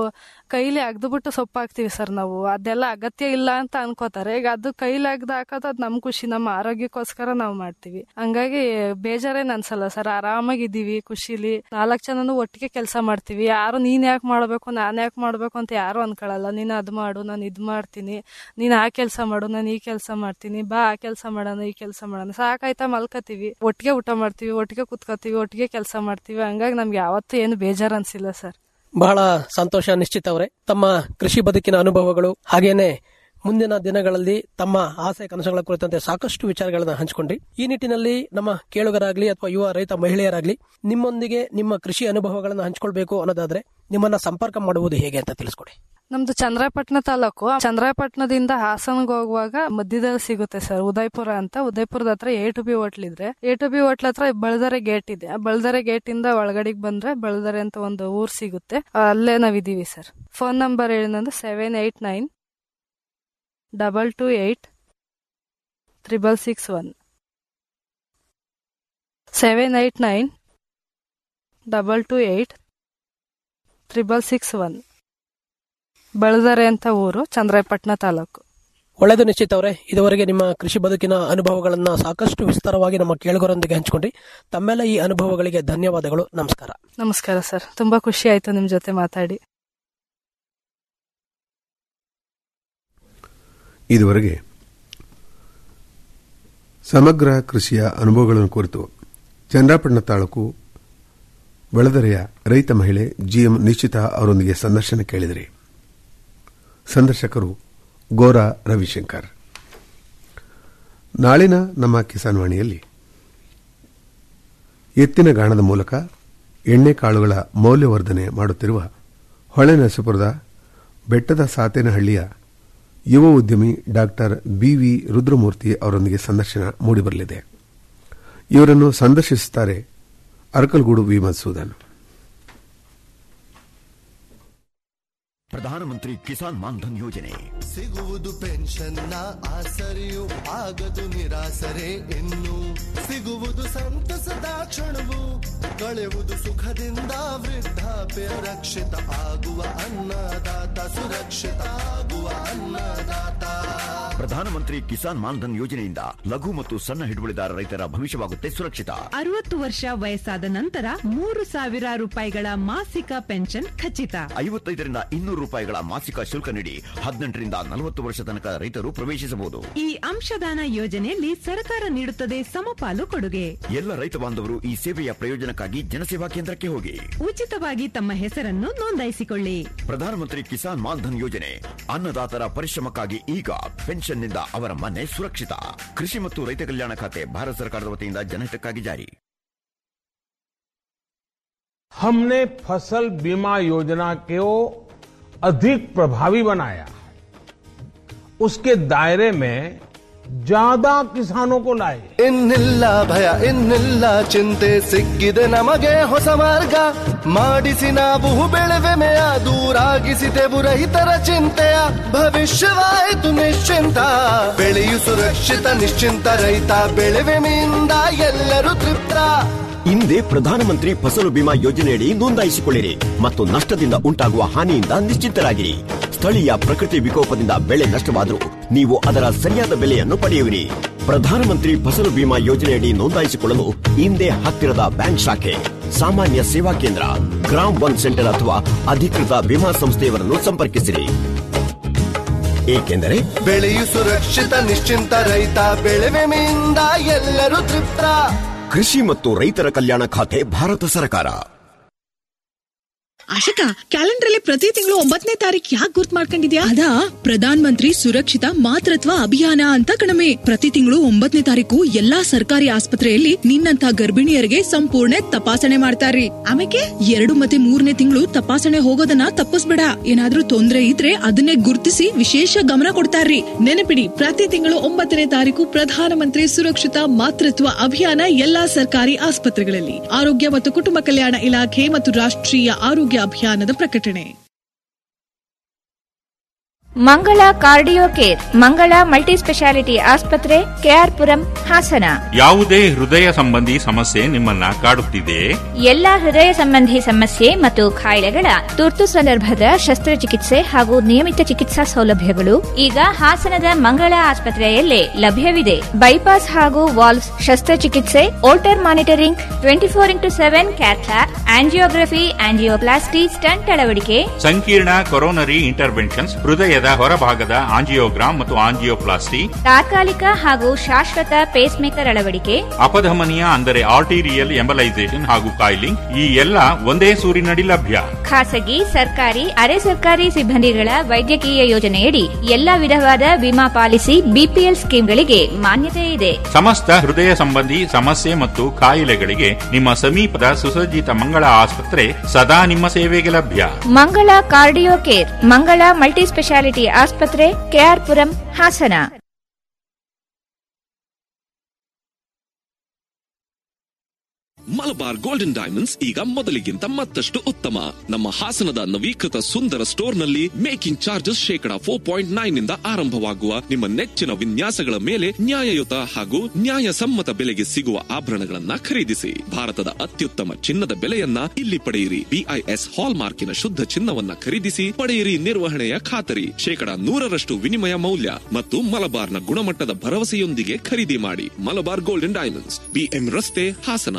ಕೈಲಿ ಅಗ್ದ್ಬಿಟ್ಟು ಸೊಪ್ಪು ಹಾಕ್ತಿವಿ ಸರ್ ನಾವು ಅದೆಲ್ಲ ಅಗತ್ಯ ಇಲ್ಲ ಅಂತ ಅನ್ಕೋತಾರೆ ಈಗ ಅದು ಕೈಲಿ ಅಗ್ದು ಹಾಕೋದು ಅದು ನಮ್ ಖುಷಿ ನಮ್ಮ ಆರೋಗ್ಯಕ್ಕೋಸ್ಕರ ನಾವು ಮಾಡ್ತೀವಿ ಹಂಗಾಗಿ ಬೇಜಾರೇನ್ ಅನ್ಸಲ್ಲ ಸರ್ ಆರಾಮಾಗಿದ್ದೀವಿ ಖುಷಿಲಿ ನಾಲ್ಕು ಜನನು ಒಟ್ಟಿಗೆ ಕೆಲಸ ಮಾಡ್ತೀವಿ ಯಾರು ನೀನ್ ಯಾಕೆ ಮಾಡ್ಬೇಕು ನಾನ್ ಯಾಕೆ ಮಾಡ್ಬೇಕು ಅಂತ ಯಾರು ಅನ್ಕೊಳಲ್ಲ ನೀನ್ ಅದ್ ಮಾಡು ನಾನು ಇದ್ ಮಾಡ್ತೀನಿ ನೀನ್ ಆ ಕೆಲಸ ಮಾಡು ನಾನು ಈ ಕೆಲಸ ಮಾಡ್ತೀನಿ ಬಾ ಆ ಕೆಲಸ ಮಾಡೋಣ ಈ ಕೆಲಸ ಮಾಡೋಣ ಸಾಕಾಯ್ತಾ ಮಲ್ಕತೀವಿ ಒಟ್ಟಿಗೆ ಊಟ ಮಾಡ್ತೀವಿ ಒಟ್ಟಿಗೆ ಕುತ್ಕೋತೀವಿ ಒಟ್ಟಿಗೆ ಕೆಲಸ ಮಾಡ್ತೀವಿ ಹಂಗಾಗಿ ನಮ್ಗೆ ಯಾವತ್ತೂ ಏನು ಬೇಜಾರ್ ಅನ್ಸಿಲ್ಲ ಸರ್ ಬಹಳ ಸಂತೋಷ ನಿಶ್ಚಿತ ಅವರೇ ತಮ್ಮ ಕೃಷಿ ಬದುಕಿನ ಅನುಭವಗಳು ಹಾಗೇನೆ ಮುಂದಿನ ದಿನಗಳಲ್ಲಿ ತಮ್ಮ ಆಸೆ ಕನಸುಗಳ ಕುರಿತಂತೆ ಸಾಕಷ್ಟು ವಿಚಾರಗಳನ್ನ ಹಂಚಿಕೊಂಡ್ರಿ ಈ ನಿಟ್ಟಿನಲ್ಲಿ ನಮ್ಮ ಕೇಳುಗರಾಗ್ಲಿ ಅಥವಾ ಯುವ ರೈತ ಮಹಿಳೆಯರಾಗ್ಲಿ ನಿಮ್ಮೊಂದಿಗೆ ನಿಮ್ಮ ಕೃಷಿ ಅನುಭವಗಳನ್ನು ಹಂಚಿಕೊಳ್ಬೇಕು ಅನ್ನೋದಾದ್ರೆ ನಿಮ್ಮನ್ನ ಸಂಪರ್ಕ ಮಾಡುವುದು ಹೇಗೆ ಅಂತ ತಿಳಿಸ್ಕೊಡಿ ನಮ್ದು ಚಂದ್ರಾಯಪಟ್ಟಣ ತಾಲೂಕು ಚಂದ್ರಾಯಪಟ್ಟಣದಿಂದ ಹಾಸನ್ಗೆ ಹೋಗುವಾಗ ಮಧ್ಯದಲ್ಲಿ ಸಿಗುತ್ತೆ ಸರ್ ಉದಯಪುರ ಅಂತ ಉದಯಪುರದ ಹತ್ರ ಎ ಟು ಬಿ ಹೋಟ್ಲ್ ಇದ್ರೆ ಎ ಟು ಬಿ ಹೋಟ್ಲ್ ಹತ್ರ ಬಳದರೆ ಗೇಟ್ ಇದೆ ಆ ಬಳದರೆ ಗೇಟ್ ಇಂದ ಒಳಗಡೆಗೆ ಬಂದ್ರೆ ಬಳದರೆ ಅಂತ ಒಂದು ಊರ್ ಸಿಗುತ್ತೆ ಅಲ್ಲೇ ನಾವಿದೀವಿ ಸರ್ ಫೋನ್ ನಂಬರ್ ಏನಂದ್ರೆ seven eight nine double two eight triple six one seven eight nine double two eight triple six one Baladare ಅಂತ ಊರು ಚಂದ್ರಾಯಪಟ್ಟಣ ತಾಲೂಕು ಒಳ್ಳೆಯದು ನಿಶ್ಚಿತ ಅವರೇ ಇದುವರೆಗೆ ನಿಮ್ಮ ಕೃಷಿ ಬದುಕಿನ ಅನುಭವಗಳನ್ನ ಸಾಕಷ್ಟು ವಿಸ್ತಾರವಾಗಿ ನಮ್ಮ ಕೇಳುಗರೊಂದಿಗೆ ಹಂಚಿಕೊಂಡ್ರಿ ತಮ್ಮೆಲ್ಲ ಈ ಅನುಭವಗಳಿಗೆ ಧನ್ಯವಾದಗಳು ನಮಸ್ಕಾರ ನಮಸ್ಕಾರ ಸರ್ ತುಂಬಾ ಖುಷಿ ಆಯ್ತು ನಿಮ್ ಜೊತೆ ಮಾತಾಡಿ ಇದುವರೆಗೆ ಸಮಗ್ರ ಕೃಷಿಯ ಅನುಭವಗಳನ್ನು ಕುರಿತು ಚಂದ್ರಾಪಟ್ಟಣ ತಾಲೂಕು ಬೆಳದರೆಯ ರೈತ ಮಹಿಳೆ ಜಿಎಂ ನಿಶ್ಚಿತ ಅವರೊಂದಿಗೆ ಸಂದರ್ಶನ ಕೇಳಿದರೆ ಸಂದರ್ಶಕರು ಗೋರಾ ರವಿಶಂಕರ್ ನಾಳಿನ ನಮ್ಮ ಕಿಸಾನ್ ವಾಣಿಯಲ್ಲಿ ಎತ್ತಿನ ಗಾಣದ ಮೂಲಕ ಎಣ್ಣೆ ಕಾಳುಗಳ ಮೌಲ್ಯವರ್ಧನೆ ಮಾಡುತ್ತಿರುವ ಹೊಳೆನರಸೀಪುರದ ಬೆಟ್ಟದ ಸಾತೇನಹಳ್ಳಿಯ ಯುವ ಉದ್ಯಮಿ ಡಾಕ್ಟರ್ ಬಿವಿ ರುದ್ರಮೂರ್ತಿ ಅವರೊಂದಿಗೆ ಸಂದರ್ಶನ ಮೂಡಿಬರಲಿದೆ ಇವರನ್ನು ಸಂದರ್ಶಿಸುತ್ತಾರೆ ಅರಕಲ್ಗೂಡು ವಿ ಮಧುಸೂದನ್ ಪ್ರಧಾನಮಂತ್ರಿ ಕಿಸಾನ್ ಮಾನ್ಧನ್ ಯೋಜನೆ ಸಿಗುವುದು ಪೆನ್ಷನ್ನ ಆಸರೆಯು ಆಗದು ನಿರಾಸರೆ ಇನ್ನು ಸಿಗುವುದು ಸಂತಸದ ಕ್ಷಣವು ಕಳೆಯುವುದು ಸುಖದಿಂದ ವೃದ್ಧಾಪ್ಯ ರಕ್ಷಿತ ಆಗುವ ಅನ್ನದಾತ ಸುರಕ್ಷಿತ ಆಗುವ ಅನ್ನದಾತ ಪ್ರಧಾನಮಂತ್ರಿ ಕಿಸಾನ್ ಮಾನ್ಧನ್ ಯೋಜನೆಯಿಂದ ಲಘು ಮತ್ತು ಸಣ್ಣ ಹಿಡುವಳಿದಾರ ರೈತರ ಭವಿಷ್ಯವಾಗುತ್ತೆ ಸುರಕ್ಷಿತ ಅರವತ್ತು ವರ್ಷ ವಯಸ್ಸಾದ ನಂತರ ಮೂರು ಸಾವಿರ ರೂಪಾಯಿಗಳ ಮಾಸಿಕ ಪೆನ್ಷನ್ ಖಚಿತ ಐವತ್ತೈದರಿಂದ ಇನ್ನೂರು ರೂಪಾಯಿಗಳ ಮಾಸಿಕ ಶುಲ್ಕ ನೀಡಿ ಹದಿನೆಂಟರಿಂದ ನಲವತ್ತು ವರ್ಷ ತನಕ ರೈತರು ಪ್ರವೇಶಿಸಬಹುದು ಈ ಅಂಶದಾನ ಯೋಜನೆಯಲ್ಲಿ ಸರ್ಕಾರ ನೀಡುತ್ತದೆ ಸಮಪಾಲು ಕೊಡುಗೆ ಎಲ್ಲ ರೈತ ಬಾಂಧವರು ಈ ಸೇವೆಯ ಪ್ರಯೋಜನಕ್ಕಾಗಿ ಜನಸೇವಾ ಕೇಂದ್ರಕ್ಕೆ ಹೋಗಿ ಉಚಿತವಾಗಿ ತಮ್ಮ ಹೆಸರನ್ನು ನೋಂದಾಯಿಸಿಕೊಳ್ಳಿ ಪ್ರಧಾನಮಂತ್ರಿ ಕಿಸಾನ್ ಮಾನ್ಧನ್ ಯೋಜನೆ ಅನ್ನದಾತರ ಪರಿಶ್ರಮಕ್ಕಾಗಿ ಈಗ ಪೆನ್ಷನ್ನಿಂದ ಅವರ ಮನೆ ಸುರಕ್ಷಿತ ಕೃಷಿ ಮತ್ತು ರೈತ ಕಲ್ಯಾಣ ಖಾತೆ ಭಾರತ ಸರ್ಕಾರದ ವತಿಯಿಂದ ಜನಹಿತಕ್ಕಾಗಿ ಜಾರಿ हमने फसल बीमा योजना को अधिक प्रभावी बनाया उसके दायरे में ज्यादा किसानों को लाए ಇನ್ನಿಲ್ಲ ಭಯ ಇನ್ನಿಲ್ಲ ಚಿಂತೆ ಸಿಕ್ಕಿದೆ ನಮಗೆ ಹೊಸ ಮಾರ್ಗ ಮಾಡಿಸಿ ನಾವು ಬೆಳೆವೆಮೆಯ ದೂರಾಗಿಸಿದೆವು ರೈತರ ಚಿಂತೆಯ ಭವಿಷ್ಯವಾಯಿತು ನಿಶ್ಚಿಂತ ಬೆಳೆಯು ಸುರಕ್ಷಿತ ನಿಶ್ಚಿಂತ ರೈತ ಬೆಳೆವೆಮೆಯಿಂದ ಎಲ್ಲರೂ ತೃಪ್ತ ಹಿಂದೆ ಪ್ರಧಾನಮಂತ್ರಿ ಫಸಲು ಬಿಮಾ ಯೋಜನೆಯಡಿ ನೋಂದಾಯಿಸಿಕೊಳ್ಳಿರಿ ಮತ್ತು ನಷ್ಟದಿಂದ ಉಂಟಾಗುವ ಹಾನಿಯಿಂದ ನಿಶ್ಚಿತರಾಗಿರಿ ಸ್ಥಳೀಯ ಪ್ರಕೃತಿ ವಿಕೋಪದಿಂದ ಬೆಳೆ ನಷ್ಟವಾದರೂ ನೀವು ಅದರ ಸರಿಯಾದ ಬೆಲೆಯನ್ನು ಪಡೆಯುವಿರಿ ಪ್ರಧಾನಮಂತ್ರಿ ಫಸಲು ಬಿಮಾ ಯೋಜನೆಯಡಿ ನೋಂದಾಯಿಸಿಕೊಳ್ಳಲು ಹಿಂದೆ ಹತ್ತಿರದ ಬ್ಯಾಂಕ್ ಶಾಖೆ ಸಾಮಾನ್ಯ ಸೇವಾ ಕೇಂದ್ರ ಗ್ರಾಮ್ ಒನ್ ಸೆಂಟರ್ ಅಥವಾ ಅಧಿಕೃತ ವಿಮಾ ಸಂಸ್ಥೆಯವರನ್ನು ಸಂಪರ್ಕಿಸಿರಿ ಏಕೆಂದರೆ ಬೆಳೆಯು ಸುರಕ್ಷಿತ ನಿಶ್ಚಿಂತ ರೈತ ಬೆಳೆ ವಿಮೆಯಿಂದ ಎಲ್ಲರೂ ತೃಪ್ತ ಕೃಷಿ ಮತ್ತು ರೈತರ ಕಲ್ಯಾಣ ಖಾತೆ ಭಾರತ ಸರ್ಕಾರ ಆಶಿಕಾ ಕ್ಯಾಲೆಂಡರ್ ಅಲ್ಲಿ ಪ್ರತಿ ತಿಂಗಳು ಒಂಬತ್ತನೇ ತಾರೀಕು ಯಾಕೆ ಗುರ್ತ್ ಮಾಡ್ಕೊಂಡಿದ್ಯಾ ಅದಾ ಪ್ರಧಾನ ಮಂತ್ರಿ ಸುರಕ್ಷಿತ ಮಾತೃತ್ವ ಅಭಿಯಾನ ಅಂತ ಕಣಮೆ ಪ್ರತಿ ತಿಂಗಳು ಒಂಬತ್ತನೇ ತಾರೀಕು ಎಲ್ಲಾ ಸರ್ಕಾರಿ ಆಸ್ಪತ್ರೆಯಲ್ಲಿ ನಿನ್ನಂತ ಗರ್ಭಿಣಿಯರಿಗೆ ಸಂಪೂರ್ಣ ತಪಾಸಣೆ ಮಾಡ್ತಾರ್ರಿ ಆಮೇಲೆ ಎರಡು ಮತ್ತೆ ಮೂರನೇ ತಿಂಗಳು ತಪಾಸಣೆ ಹೋಗೋದನ್ನ ತಪ್ಪಿಸ್ಬೇಡ ಏನಾದ್ರೂ ತೊಂದ್ರೆ ಇದ್ರೆ ಅದನ್ನೇ ಗುರ್ತಿಸಿ ವಿಶೇಷ ಗಮನ ಕೊಡ್ತಾರ್ರಿ ನೆನಪಿಡಿ ಪ್ರತಿ ತಿಂಗಳು ಒಂಬತ್ತನೇ ತಾರೀಕು ಪ್ರಧಾನಮಂತ್ರಿ ಸುರಕ್ಷಿತ ಮಾತೃತ್ವ ಅಭಿಯಾನ ಎಲ್ಲಾ ಸರ್ಕಾರಿ ಆಸ್ಪತ್ರೆಗಳಲ್ಲಿ ಆರೋಗ್ಯ ಮತ್ತು ಕುಟುಂಬ ಕಲ್ಯಾಣ ಇಲಾಖೆ ಮತ್ತು ರಾಷ್ಟ್ರೀಯ ಆರೋಗ್ಯ ಅಭಿಯಾನದ ಪ್ರಕಟಣೆ Mangala cardio care Mangala multi speciality ಆಸ್ಪತ್ರೆ ಕೆಆರ್ಪುರಂ ಹಾಸನ ಯಾವುದೇ ಹೃದಯ ಸಂಬಂಧಿ ಸಮಸ್ಯೆ ನಿಮ್ಮನ್ನ ಕಾಡುತ್ತಿದೆಯೇ ಎಲ್ಲಾ ಹೃದಯ ಸಂಬಂಧಿ ಸಮಸ್ಯೆ ಮತ್ತು ಕಾಯಿಲೆಗಳ ತುರ್ತು ಸಂದರ್ಭದ ಶಸ್ತ್ರಚಿಕಿತ್ಸೆ ಹಾಗೂ ನಿಯಮಿತ ಚಿಕಿತ್ಸಾ ಸೌಲಭ್ಯಗಳು ಈಗ ಹಾಸನದ ಮಂಗಳ ಆಸ್ಪತ್ರೆಯಲ್ಲೇ ಲಭ್ಯವಿದೆ ಬೈಪಾಸ್ ಹಾಗೂ ವಾಲ್ವ್ಸ್ ಶಸ್ತ್ರಚಿಕಿತ್ಸೆ Holter monitoring twenty four into seven cath lab angiography angioplasty stent ಅಳವಡಿಕೆ ಸಂಕೀರ್ಣ ಕೊರೋನರಿ ಇಂಟರ್ವೆನ್ಷನ್ಸ್ ಹೃದಯದ ಹೊರಭಾಗದ ಆಂಜಿಯೋಗ್ರಾಮ್ ಮತ್ತು ಆಂಜಿಯೋಪ್ಲಾಸ್ಟಿ ತಾತ್ಕಾಲಿಕ ಹಾಗೂ ಶಾಶ್ವತ ಪೇಸ್ ಮೇಕರ್ ಅಳವಡಿಕೆ ಅಪಧಮನಿಯ ಅಂದರೆ ಆರ್ಟಿರಿಯಲ್ ಎಂಬಲೈಸೇಷನ್ ಹಾಗೂ ಕಾಯಿಲಿಂಗ್ ಈ ಎಲ್ಲ ಒಂದೇ ಸೂರಿನಡಿ ಲಭ್ಯ ಖಾಸಗಿ ಸರ್ಕಾರಿ ಅರೆ ಸರ್ಕಾರಿ ಸಿಬ್ಬಂದಿಗಳ ವೈದ್ಯಕೀಯ ಯೋಜನೆಯಡಿ ಎಲ್ಲಾ ವಿಧವಾದ ವಿಮಾ ಪಾಲಿಸಿ ಬಿಪಿಎಲ್ ಸ್ಕೀಮ್ಗಳಿಗೆ ಮಾನ್ಯತೆ ಇದೆ ಸಮಸ್ತ ಹೃದಯ ಸಂಬಂಧಿ ಸಮಸ್ಯೆ ಮತ್ತು ಕಾಯಿಲೆಗಳಿಗೆ ನಿಮ್ಮ ಸಮೀಪದ ಸುಸಜ್ಜಿತ ಮಂಗಳ ಆಸ್ಪತ್ರೆ ಸದಾ ನಿಮ್ಮ ಸೇವೆಗೆ ಲಭ್ಯ Mangala cardio care Mangala multi speciality ಆಸ್ಪತ್ರೆ ಕೆಆರ್ಪುರಂ ಹಾಸನ ಮಲಬಾರ್ ಗೋಲ್ಡನ್ ಡೈಮಂಡ್ಸ್ ಈಗ ಮೊದಲಿಗಿಂತ ಮತ್ತಷ್ಟು ಉತ್ತಮ ನಮ್ಮ ಹಾಸನದ ನವೀಕೃತ ಸುಂದರ ಸ್ಟೋರ್ನಲ್ಲಿ ಮೇಕಿಂಗ್ ಚಾರ್ಜಸ್ ಶೇಕಡ ಫೋರ್ ಪಾಯಿಂಟ್ ನೈನ್ ನಿಂದ ಆರಂಭವಾಗುವ ನಿಮ್ಮ ನೆಚ್ಚಿನ ವಿನ್ಯಾಸಗಳ ಮೇಲೆ ನ್ಯಾಯಯುತ ಹಾಗೂ ನ್ಯಾಯಸಮ್ಮತ ಬೆಲೆಗೆ ಸಿಗುವ ಆಭರಣಗಳನ್ನ ಖರೀದಿಸಿ ಭಾರತದ ಅತ್ಯುತ್ತಮ ಚಿನ್ನದ ಬೆಲೆಯನ್ನ ಇಲ್ಲಿ ಪಡೆಯಿರಿ ಬಿಐಎಸ್ ಹಾಲ್ ಮಾರ್ಕಿನ ಶುದ್ಧ ಚಿನ್ನವನ್ನ ಖರೀದಿಸಿ ಪಡೆಯಿರಿ ನಿರ್ವಹಣೆಯ ಖಾತರಿ ಶೇಕಡ ನೂರರಷ್ಟು ವಿನಿಮಯ ಮೌಲ್ಯ ಮತ್ತು ಮಲಬಾರ್ನ ಗುಣಮಟ್ಟದ ಭರವಸೆಯೊಂದಿಗೆ ಖರೀದಿ ಮಾಡಿ ಮಲಬಾರ್ ಗೋಲ್ಡನ್ ಡೈಮಂಡ್ಸ್ ಬಿಎಂ ರಸ್ತೆ ಹಾಸನ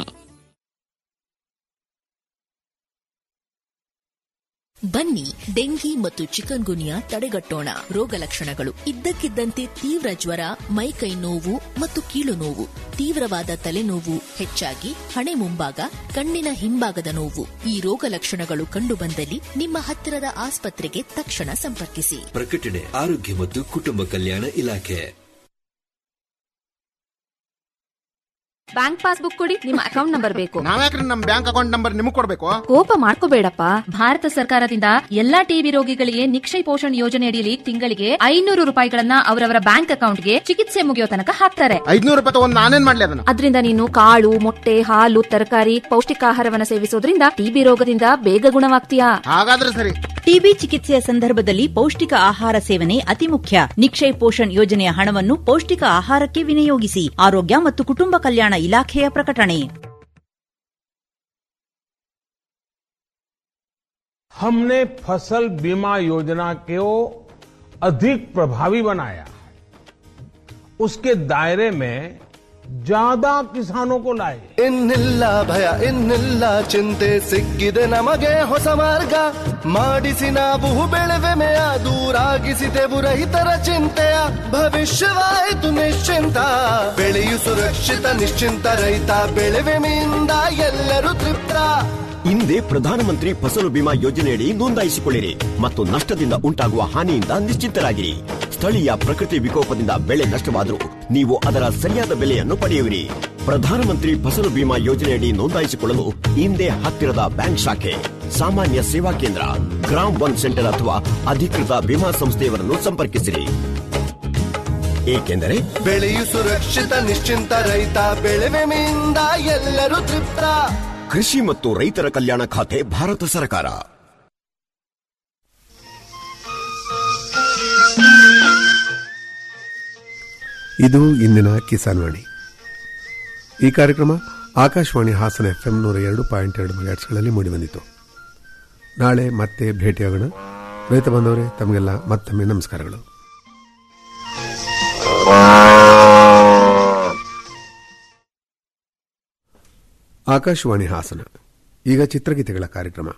ಬನ್ನಿ ಡೆಂಗಿ ಮತ್ತು ಚಿಕನ್ ಗುನಿಯಾ ತಡೆಗಟ್ಟೋಣ ರೋಗ ಲಕ್ಷಣಗಳು ಇದ್ದಕ್ಕಿದ್ದಂತೆ ತೀವ್ರ ಜ್ವರ ಮೈಕೈ ನೋವು ಮತ್ತು ಕೀಲು ನೋವು ತೀವ್ರವಾದ ತಲೆನೋವು ಹೆಚ್ಚಾಗಿ ಹಣೆ ಮುಂಭಾಗ ಕಣ್ಣಿನ ಹಿಂಭಾಗದ ನೋವು ಈ ರೋಗ ಲಕ್ಷಣಗಳು ಕಂಡುಬಂದಲ್ಲಿ ನಿಮ್ಮ ಹತ್ತಿರದ ಆಸ್ಪತ್ರೆಗೆ ತಕ್ಷಣ ಸಂಪರ್ಕಿಸಿ ಪ್ರಕಟಣೆ ಆರೋಗ್ಯ ಮತ್ತು ಕುಟುಂಬ ಕಲ್ಯಾಣ ಇಲಾಖೆ ಬ್ಯಾಂಕ್ ಪಾಸ್ಬುಕ್ ಕೊಡಿ ನಿಮ್ಮ ಅಕೌಂಟ್ ನಂಬರ್ ಬೇಕು ನಾವ್ಯಾಕ್ರಿ ನಮ್ ಬ್ಯಾಂಕ್ ಅಕೌಂಟ್ ನಂಬರ್ ನಿಮಗ್ ಕೊಡ್ಬೇಕು ಕೋಪ ಮಾಡ್ಕೋಬೇಡಪ್ಪ ಭಾರತ ಸರ್ಕಾರದಿಂದ ಎಲ್ಲಾ ಟಿಬಿ ರೋಗಿಗಳಿಗೆ ನಿಕ್ಷಯ ಪೋಷಣ್ ಯೋಜನೆ ಅಡಿಯಲ್ಲಿ ತಿಂಗಳಿಗೆ ಐನೂರು ರೂಪಾಯಿಗಳನ್ನ ಅವರವರ ಬ್ಯಾಂಕ್ ಅಕೌಂಟ್ಗೆ ಚಿಕಿತ್ಸೆ ಮುಗಿಯೋ ತನಕ ಹಾಕ್ತಾರೆ ಐದ್ನೂರು ರೂಪಾಯಿ ತಗೊಂಡ್ ನಾನೇನ್ ಮಾಡ್ಲಿ ಅದನ್ನ ಅದರಿಂದ ನೀನು ಕಾಳು ಮೊಟ್ಟೆ ಹಾಲು ತರಕಾರಿ ಪೌಷ್ಟಿಕಾಹಾರವನ್ನ ಸೇವಿಸೋದ್ರಿಂದ ಟಿಬಿ ರೋಗದಿಂದ ಬೇಗ ಗುಣವಾಗ್ತೀಯಾ ಹಾಗಾದ್ರೆ ಸರಿ ಟಿಬಿ ಚಿಕಿತ್ಸೆಯ ಸಂದರ್ಭದಲ್ಲಿ ಪೌಷ್ಟಿಕ ಆಹಾರ ಸೇವನೆ ಅತಿ ಮುಖ್ಯ ನಿಕ್ಷಯ್ ಪೋಷಣ್ ಯೋಜನೆಯ ಹಣವನ್ನು ಪೌಷ್ಟಿಕ ಆಹಾರಕ್ಕೆ ವಿನಿಯೋಗಿಸಿ ಆರೋಗ್ಯ ಮತ್ತು ಕುಟುಂಬ ಕಲ್ಯಾಣ ಇಲಾಖೆಯ ಪ್ರಕಟಣೆ हमने फसल बीमा योजना को अधिक प्रभावी बनाया उसके दायरे में ज्यादा किसानों को लाए ಇನ್ನಿಲ್ಲ ಭಯ ಇನ್ನಿಲ್ಲ ಚಿಂತೆ ಸಿಕ್ಕಿದೆ ನಮಗೆ ಹೊಸ ಮಾರ್ಗ ಮಾಡಿಸಿ ನಾವು ಬೆಳೆವೆಮೆಯ ದೂರಾಗಿಸಿದೆವು ರೈತರ ಚಿಂತೆಯ ಭವಿಷ್ಯವಾಯಿತು ನಿಶ್ಚಿಂತ ಬೆಳೆಯು ಸುರಕ್ಷಿತ ನಿಶ್ಚಿಂತ ರೈತ ಬೆಳೆವೆಮೆಯಿಂದ ಎಲ್ಲರೂ ತೃಪ್ತ ಹಿಂದೆ ಪ್ರಧಾನಮಂತ್ರಿ ಫಸಲು ಬಿಮಾ ಯೋಜನೆಯಡಿ ನೋಂದಾಯಿಸಿಕೊಳ್ಳಿರಿ ಮತ್ತು ನಷ್ಟದಿಂದ ಉಂಟಾಗುವ ಹಾನಿಯಿಂದ ನಿಶ್ಚಿಂತರಾಗಿರಿ ಸ್ಥಳೀಯ ಪ್ರಕೃತಿ ವಿಕೋಪದಿಂದ ಬೆಳೆ ನಷ್ಟವಾದರೂ ನೀವು ಅದರ ಸರಿಯಾದ ಬೆಲೆಯನ್ನು ಪಡೆಯುವಿರಿ ಪ್ರಧಾನಮಂತ್ರಿ ಫಸಲು ಬಿಮಾ ಯೋಜನೆಯಡಿ ನೋಂದಾಯಿಸಿಕೊಳ್ಳಲು ಹಿಂದೆ ಹತ್ತಿರದ ಬ್ಯಾಂಕ್ ಶಾಖೆ ಸಾಮಾನ್ಯ ಸೇವಾ ಕೇಂದ್ರ ಗ್ರಾಮ್ ಒನ್ ಸೆಂಟರ್ ಅಥವಾ ಅಧಿಕೃತ ವಿಮಾ ಸಂಸ್ಥೆಯವರನ್ನು ಸಂಪರ್ಕಿಸಿರಿ ಏಕೆಂದರೆ ಬೆಳೆಯು ಸುರಕ್ಷಿತ ನಿಶ್ಚಿಂತ ರೈತ ಬೆಳೆವೆಮೆಯಿಂದ ಎಲ್ಲರೂ ತೃಪ್ತ ಕೃಷಿ ಮತ್ತು ರೈತರ ಕಲ್ಯಾಣ ಖಾತೆ ಭಾರತ ಸರ್ಕಾರ ಇದು ಇಂದಿನ ಕಿಸಾನ್ ವಾಣಿ ಈ ಕಾರ್ಯಕ್ರಮ ಆಕಾಶವಾಣಿ ಹಾಸನ ಎಫ್ಎಂ ನೂರ ಎರಡು ಪಾಯಿಂಟ್ ಎರಡು ಮೆಗಾಟ್ಸ್ಗಳಲ್ಲಿ ಮೂಡಿಬಂದಿತು ನಾಳೆ ಮತ್ತೆ ಭೇಟಿಯಾಗೋಣ ರೈತ ಬಂದವರೇ ತಮಗೆಲ್ಲ ಮತ್ತೊಮ್ಮೆ ನಮಸ್ಕಾರಗಳು ಆಕಾಶವಾಣಿ ಹಾಸನ ಈಗ ಚಿತ್ರಗೀತೆಗಳ ಕಾರ್ಯಕ್ರಮ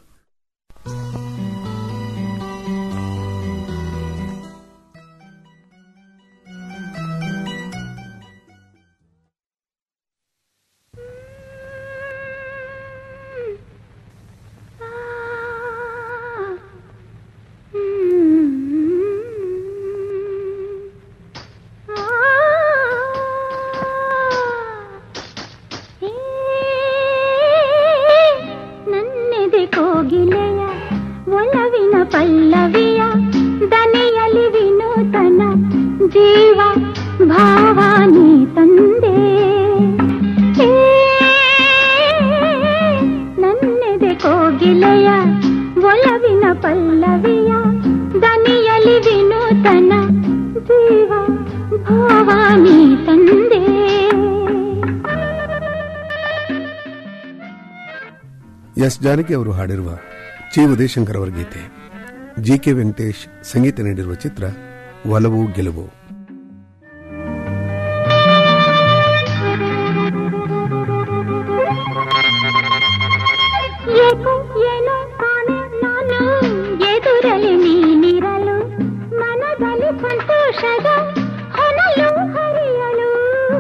ನನ್ನೆದೆ ಕೋಗಿಲೆ ಭಾವಾನಿ ತಂದೆ ಎಸ್ ಜಾನಕಿ ಅವರು ಹಾಡಿರುವ ಚಿ ಉದಯಶಂಕರ್ ಅವರ ಗೀತೆ ಜಿ ಕೆ ವೆಂಕಟೇಶ್ ಸಂಗೀತ ನೀಡಿರುವ ಚಿತ್ರ ಒಲವು ಗೆಲುವು ಏಕೋ ಏನೋ ಕಾಣೆ ನಾನು ಎದುರಲಿ ನೀನಿರಲು ಮನದಲ್ಲಿ ಸಂತೋಷದ ಹೊನಲು ಹರಿಯಲು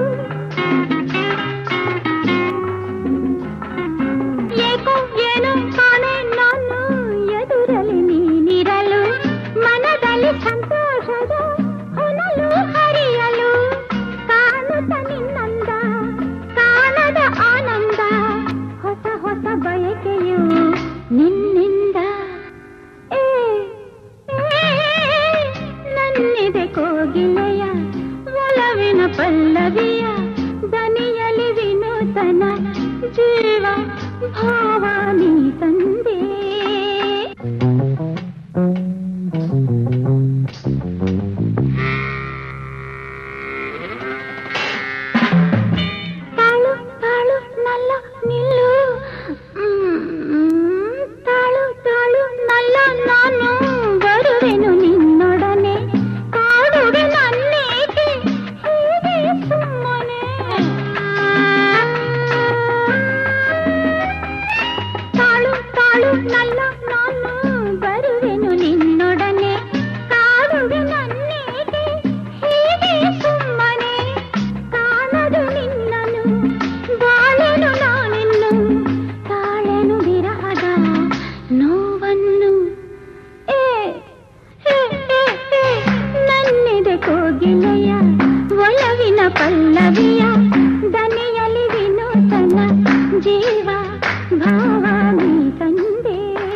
ಏಕೋ ಏನೋ ಕಾಣೆ ನಾನು ಎದುರಲಿ ನೀನಿರಲು ಮನದಲ್ಲಿ ಸಂತೋಷದ ಹೊನಲು ಹರಿಯಲು ಕಾಣುತ್ತ ನಿನ್ನಂದ ಕಾಣದ ಆನಂದ ಹೊಸ ಹೊಸ ಬಯಕೆಯು ನಿನ್ನಿಂದ ಏ, ಏ, ನನ್ನಿದೆ ಕೋಗಿಲೆಯ ಒಲವಿನ ಪಲ್ಲವಿಯ ದನಿಯಲಿ ವಿನೂತನ ಜೀವ ಭಾವಾನಿ ತಂದೆ ತಾಳು ತಾಳು ನಲ್ಲ ನಿಲ್ಲು ಮ್, ತಾಳು ತಾಳು ನಲ್ಲ ನಾನು ಬರುವೆನು ನಿನ್ನೊಡನೆ ಕಾಡುವೆ ನನ್ನೇಕೆ ಹೀಗೆ ಸುಮ್ಮನೆ ತಾಳು ತಾಳು ನಲ್ಲ ನಾನು ಬರುವೆನು ನಿನ್ನೊಡನೆ ಕಾಡುವೆ ನನ್ನೇಕೆ ಹೀಗೆ ಸುಮ್ಮನೆ ಕಾಣದು ನಿನ್ನನು ಬಾಳೆನು ನಾನಿನ್ನು ತಾಳೆನು ವಿರಹದ ನೋವನ್ನು ಏ ಏ, ಏ, ಏ, ನನ್ನಿದೆ ಕೋಗಿಲೆಯ ಒಲವಿನ ಪಲ್ಲವಿಯ ದನಿಯಲಿ ವಿನೂತನ ಜೀವ ಭಾವಾನಿ ತಂದೆ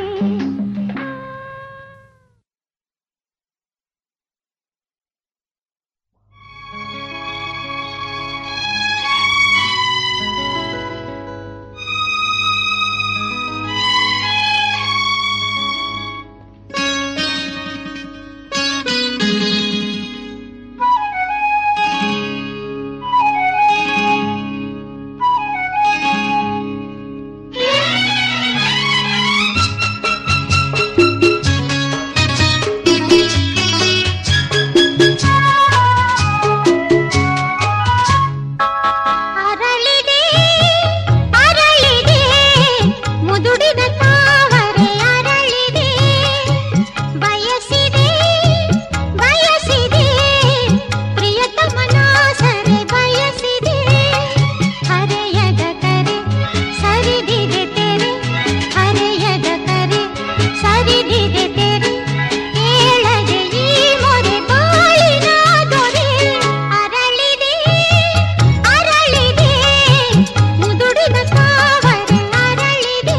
ಅರಳಿದೆ ಅರಳಿದೆ ಮುದುಡಿದ ತಾವರೆ ಅರಳಿದೆ ಬಯಸಿದೆ ಬಯಸಿದೆ ಪ್ರಿಯತಮನ ಸರೆ ಬಯಸಿದೆ ಹರೆಯದ ಕರೆ ಸರಿದಿದೆ ತೆರೆ ಹರೆಯದ ಕರೆ ಸರಿದಿದೆ ತೆರೆ ಕೇಳದೆ ಈ ಮೊರೆ ಬಾಳಿನ ದೊರೆ ಅರಳಿದೆ ಅರಳಿದೆ ಮುದುಡಿದ ತಾವರೆ ಅರಳಿದೆ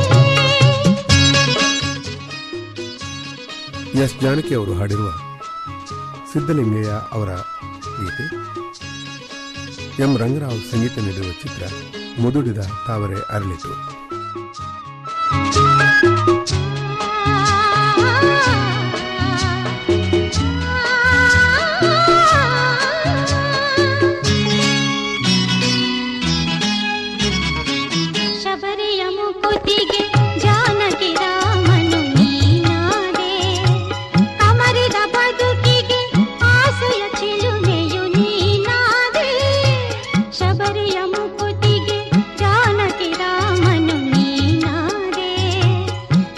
ಎಸ್ ಜಾನಕಿ ಅವರು ಹಾಡಿರುವ ಸಿದ್ದಲಿಂಗಯ್ಯ ಅವರ ಗೀತೆ ಎಂ ರಂಗರಾವ್ ಸಂಗೀತ ನೀಡಿರುವ ಚಿತ್ರ ಮುದುಡಿದ ತಾವರೆ ಅರಳಿತು ಶಬರಿಯ ಮುಕುತಿಗೆ ಜಾನಕಿ ರಾಮನು ನೀನಾದೆ ಕಮರಿದ ಬದುಕಿಗೆ ಆಸೆಯ ಚಿಲುಮೆಯು ನೀನಾದೆ ಶಬರಿಯ ಮುಕುತಿಗೆ ಜಾನಕಿ ರಾಮನು ನೀನಾದೆ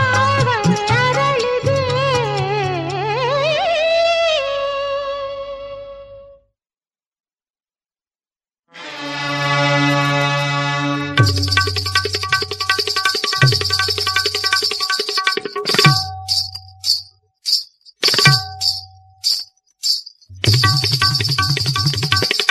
ಭಾವನೆ ಅರಳಿದೆ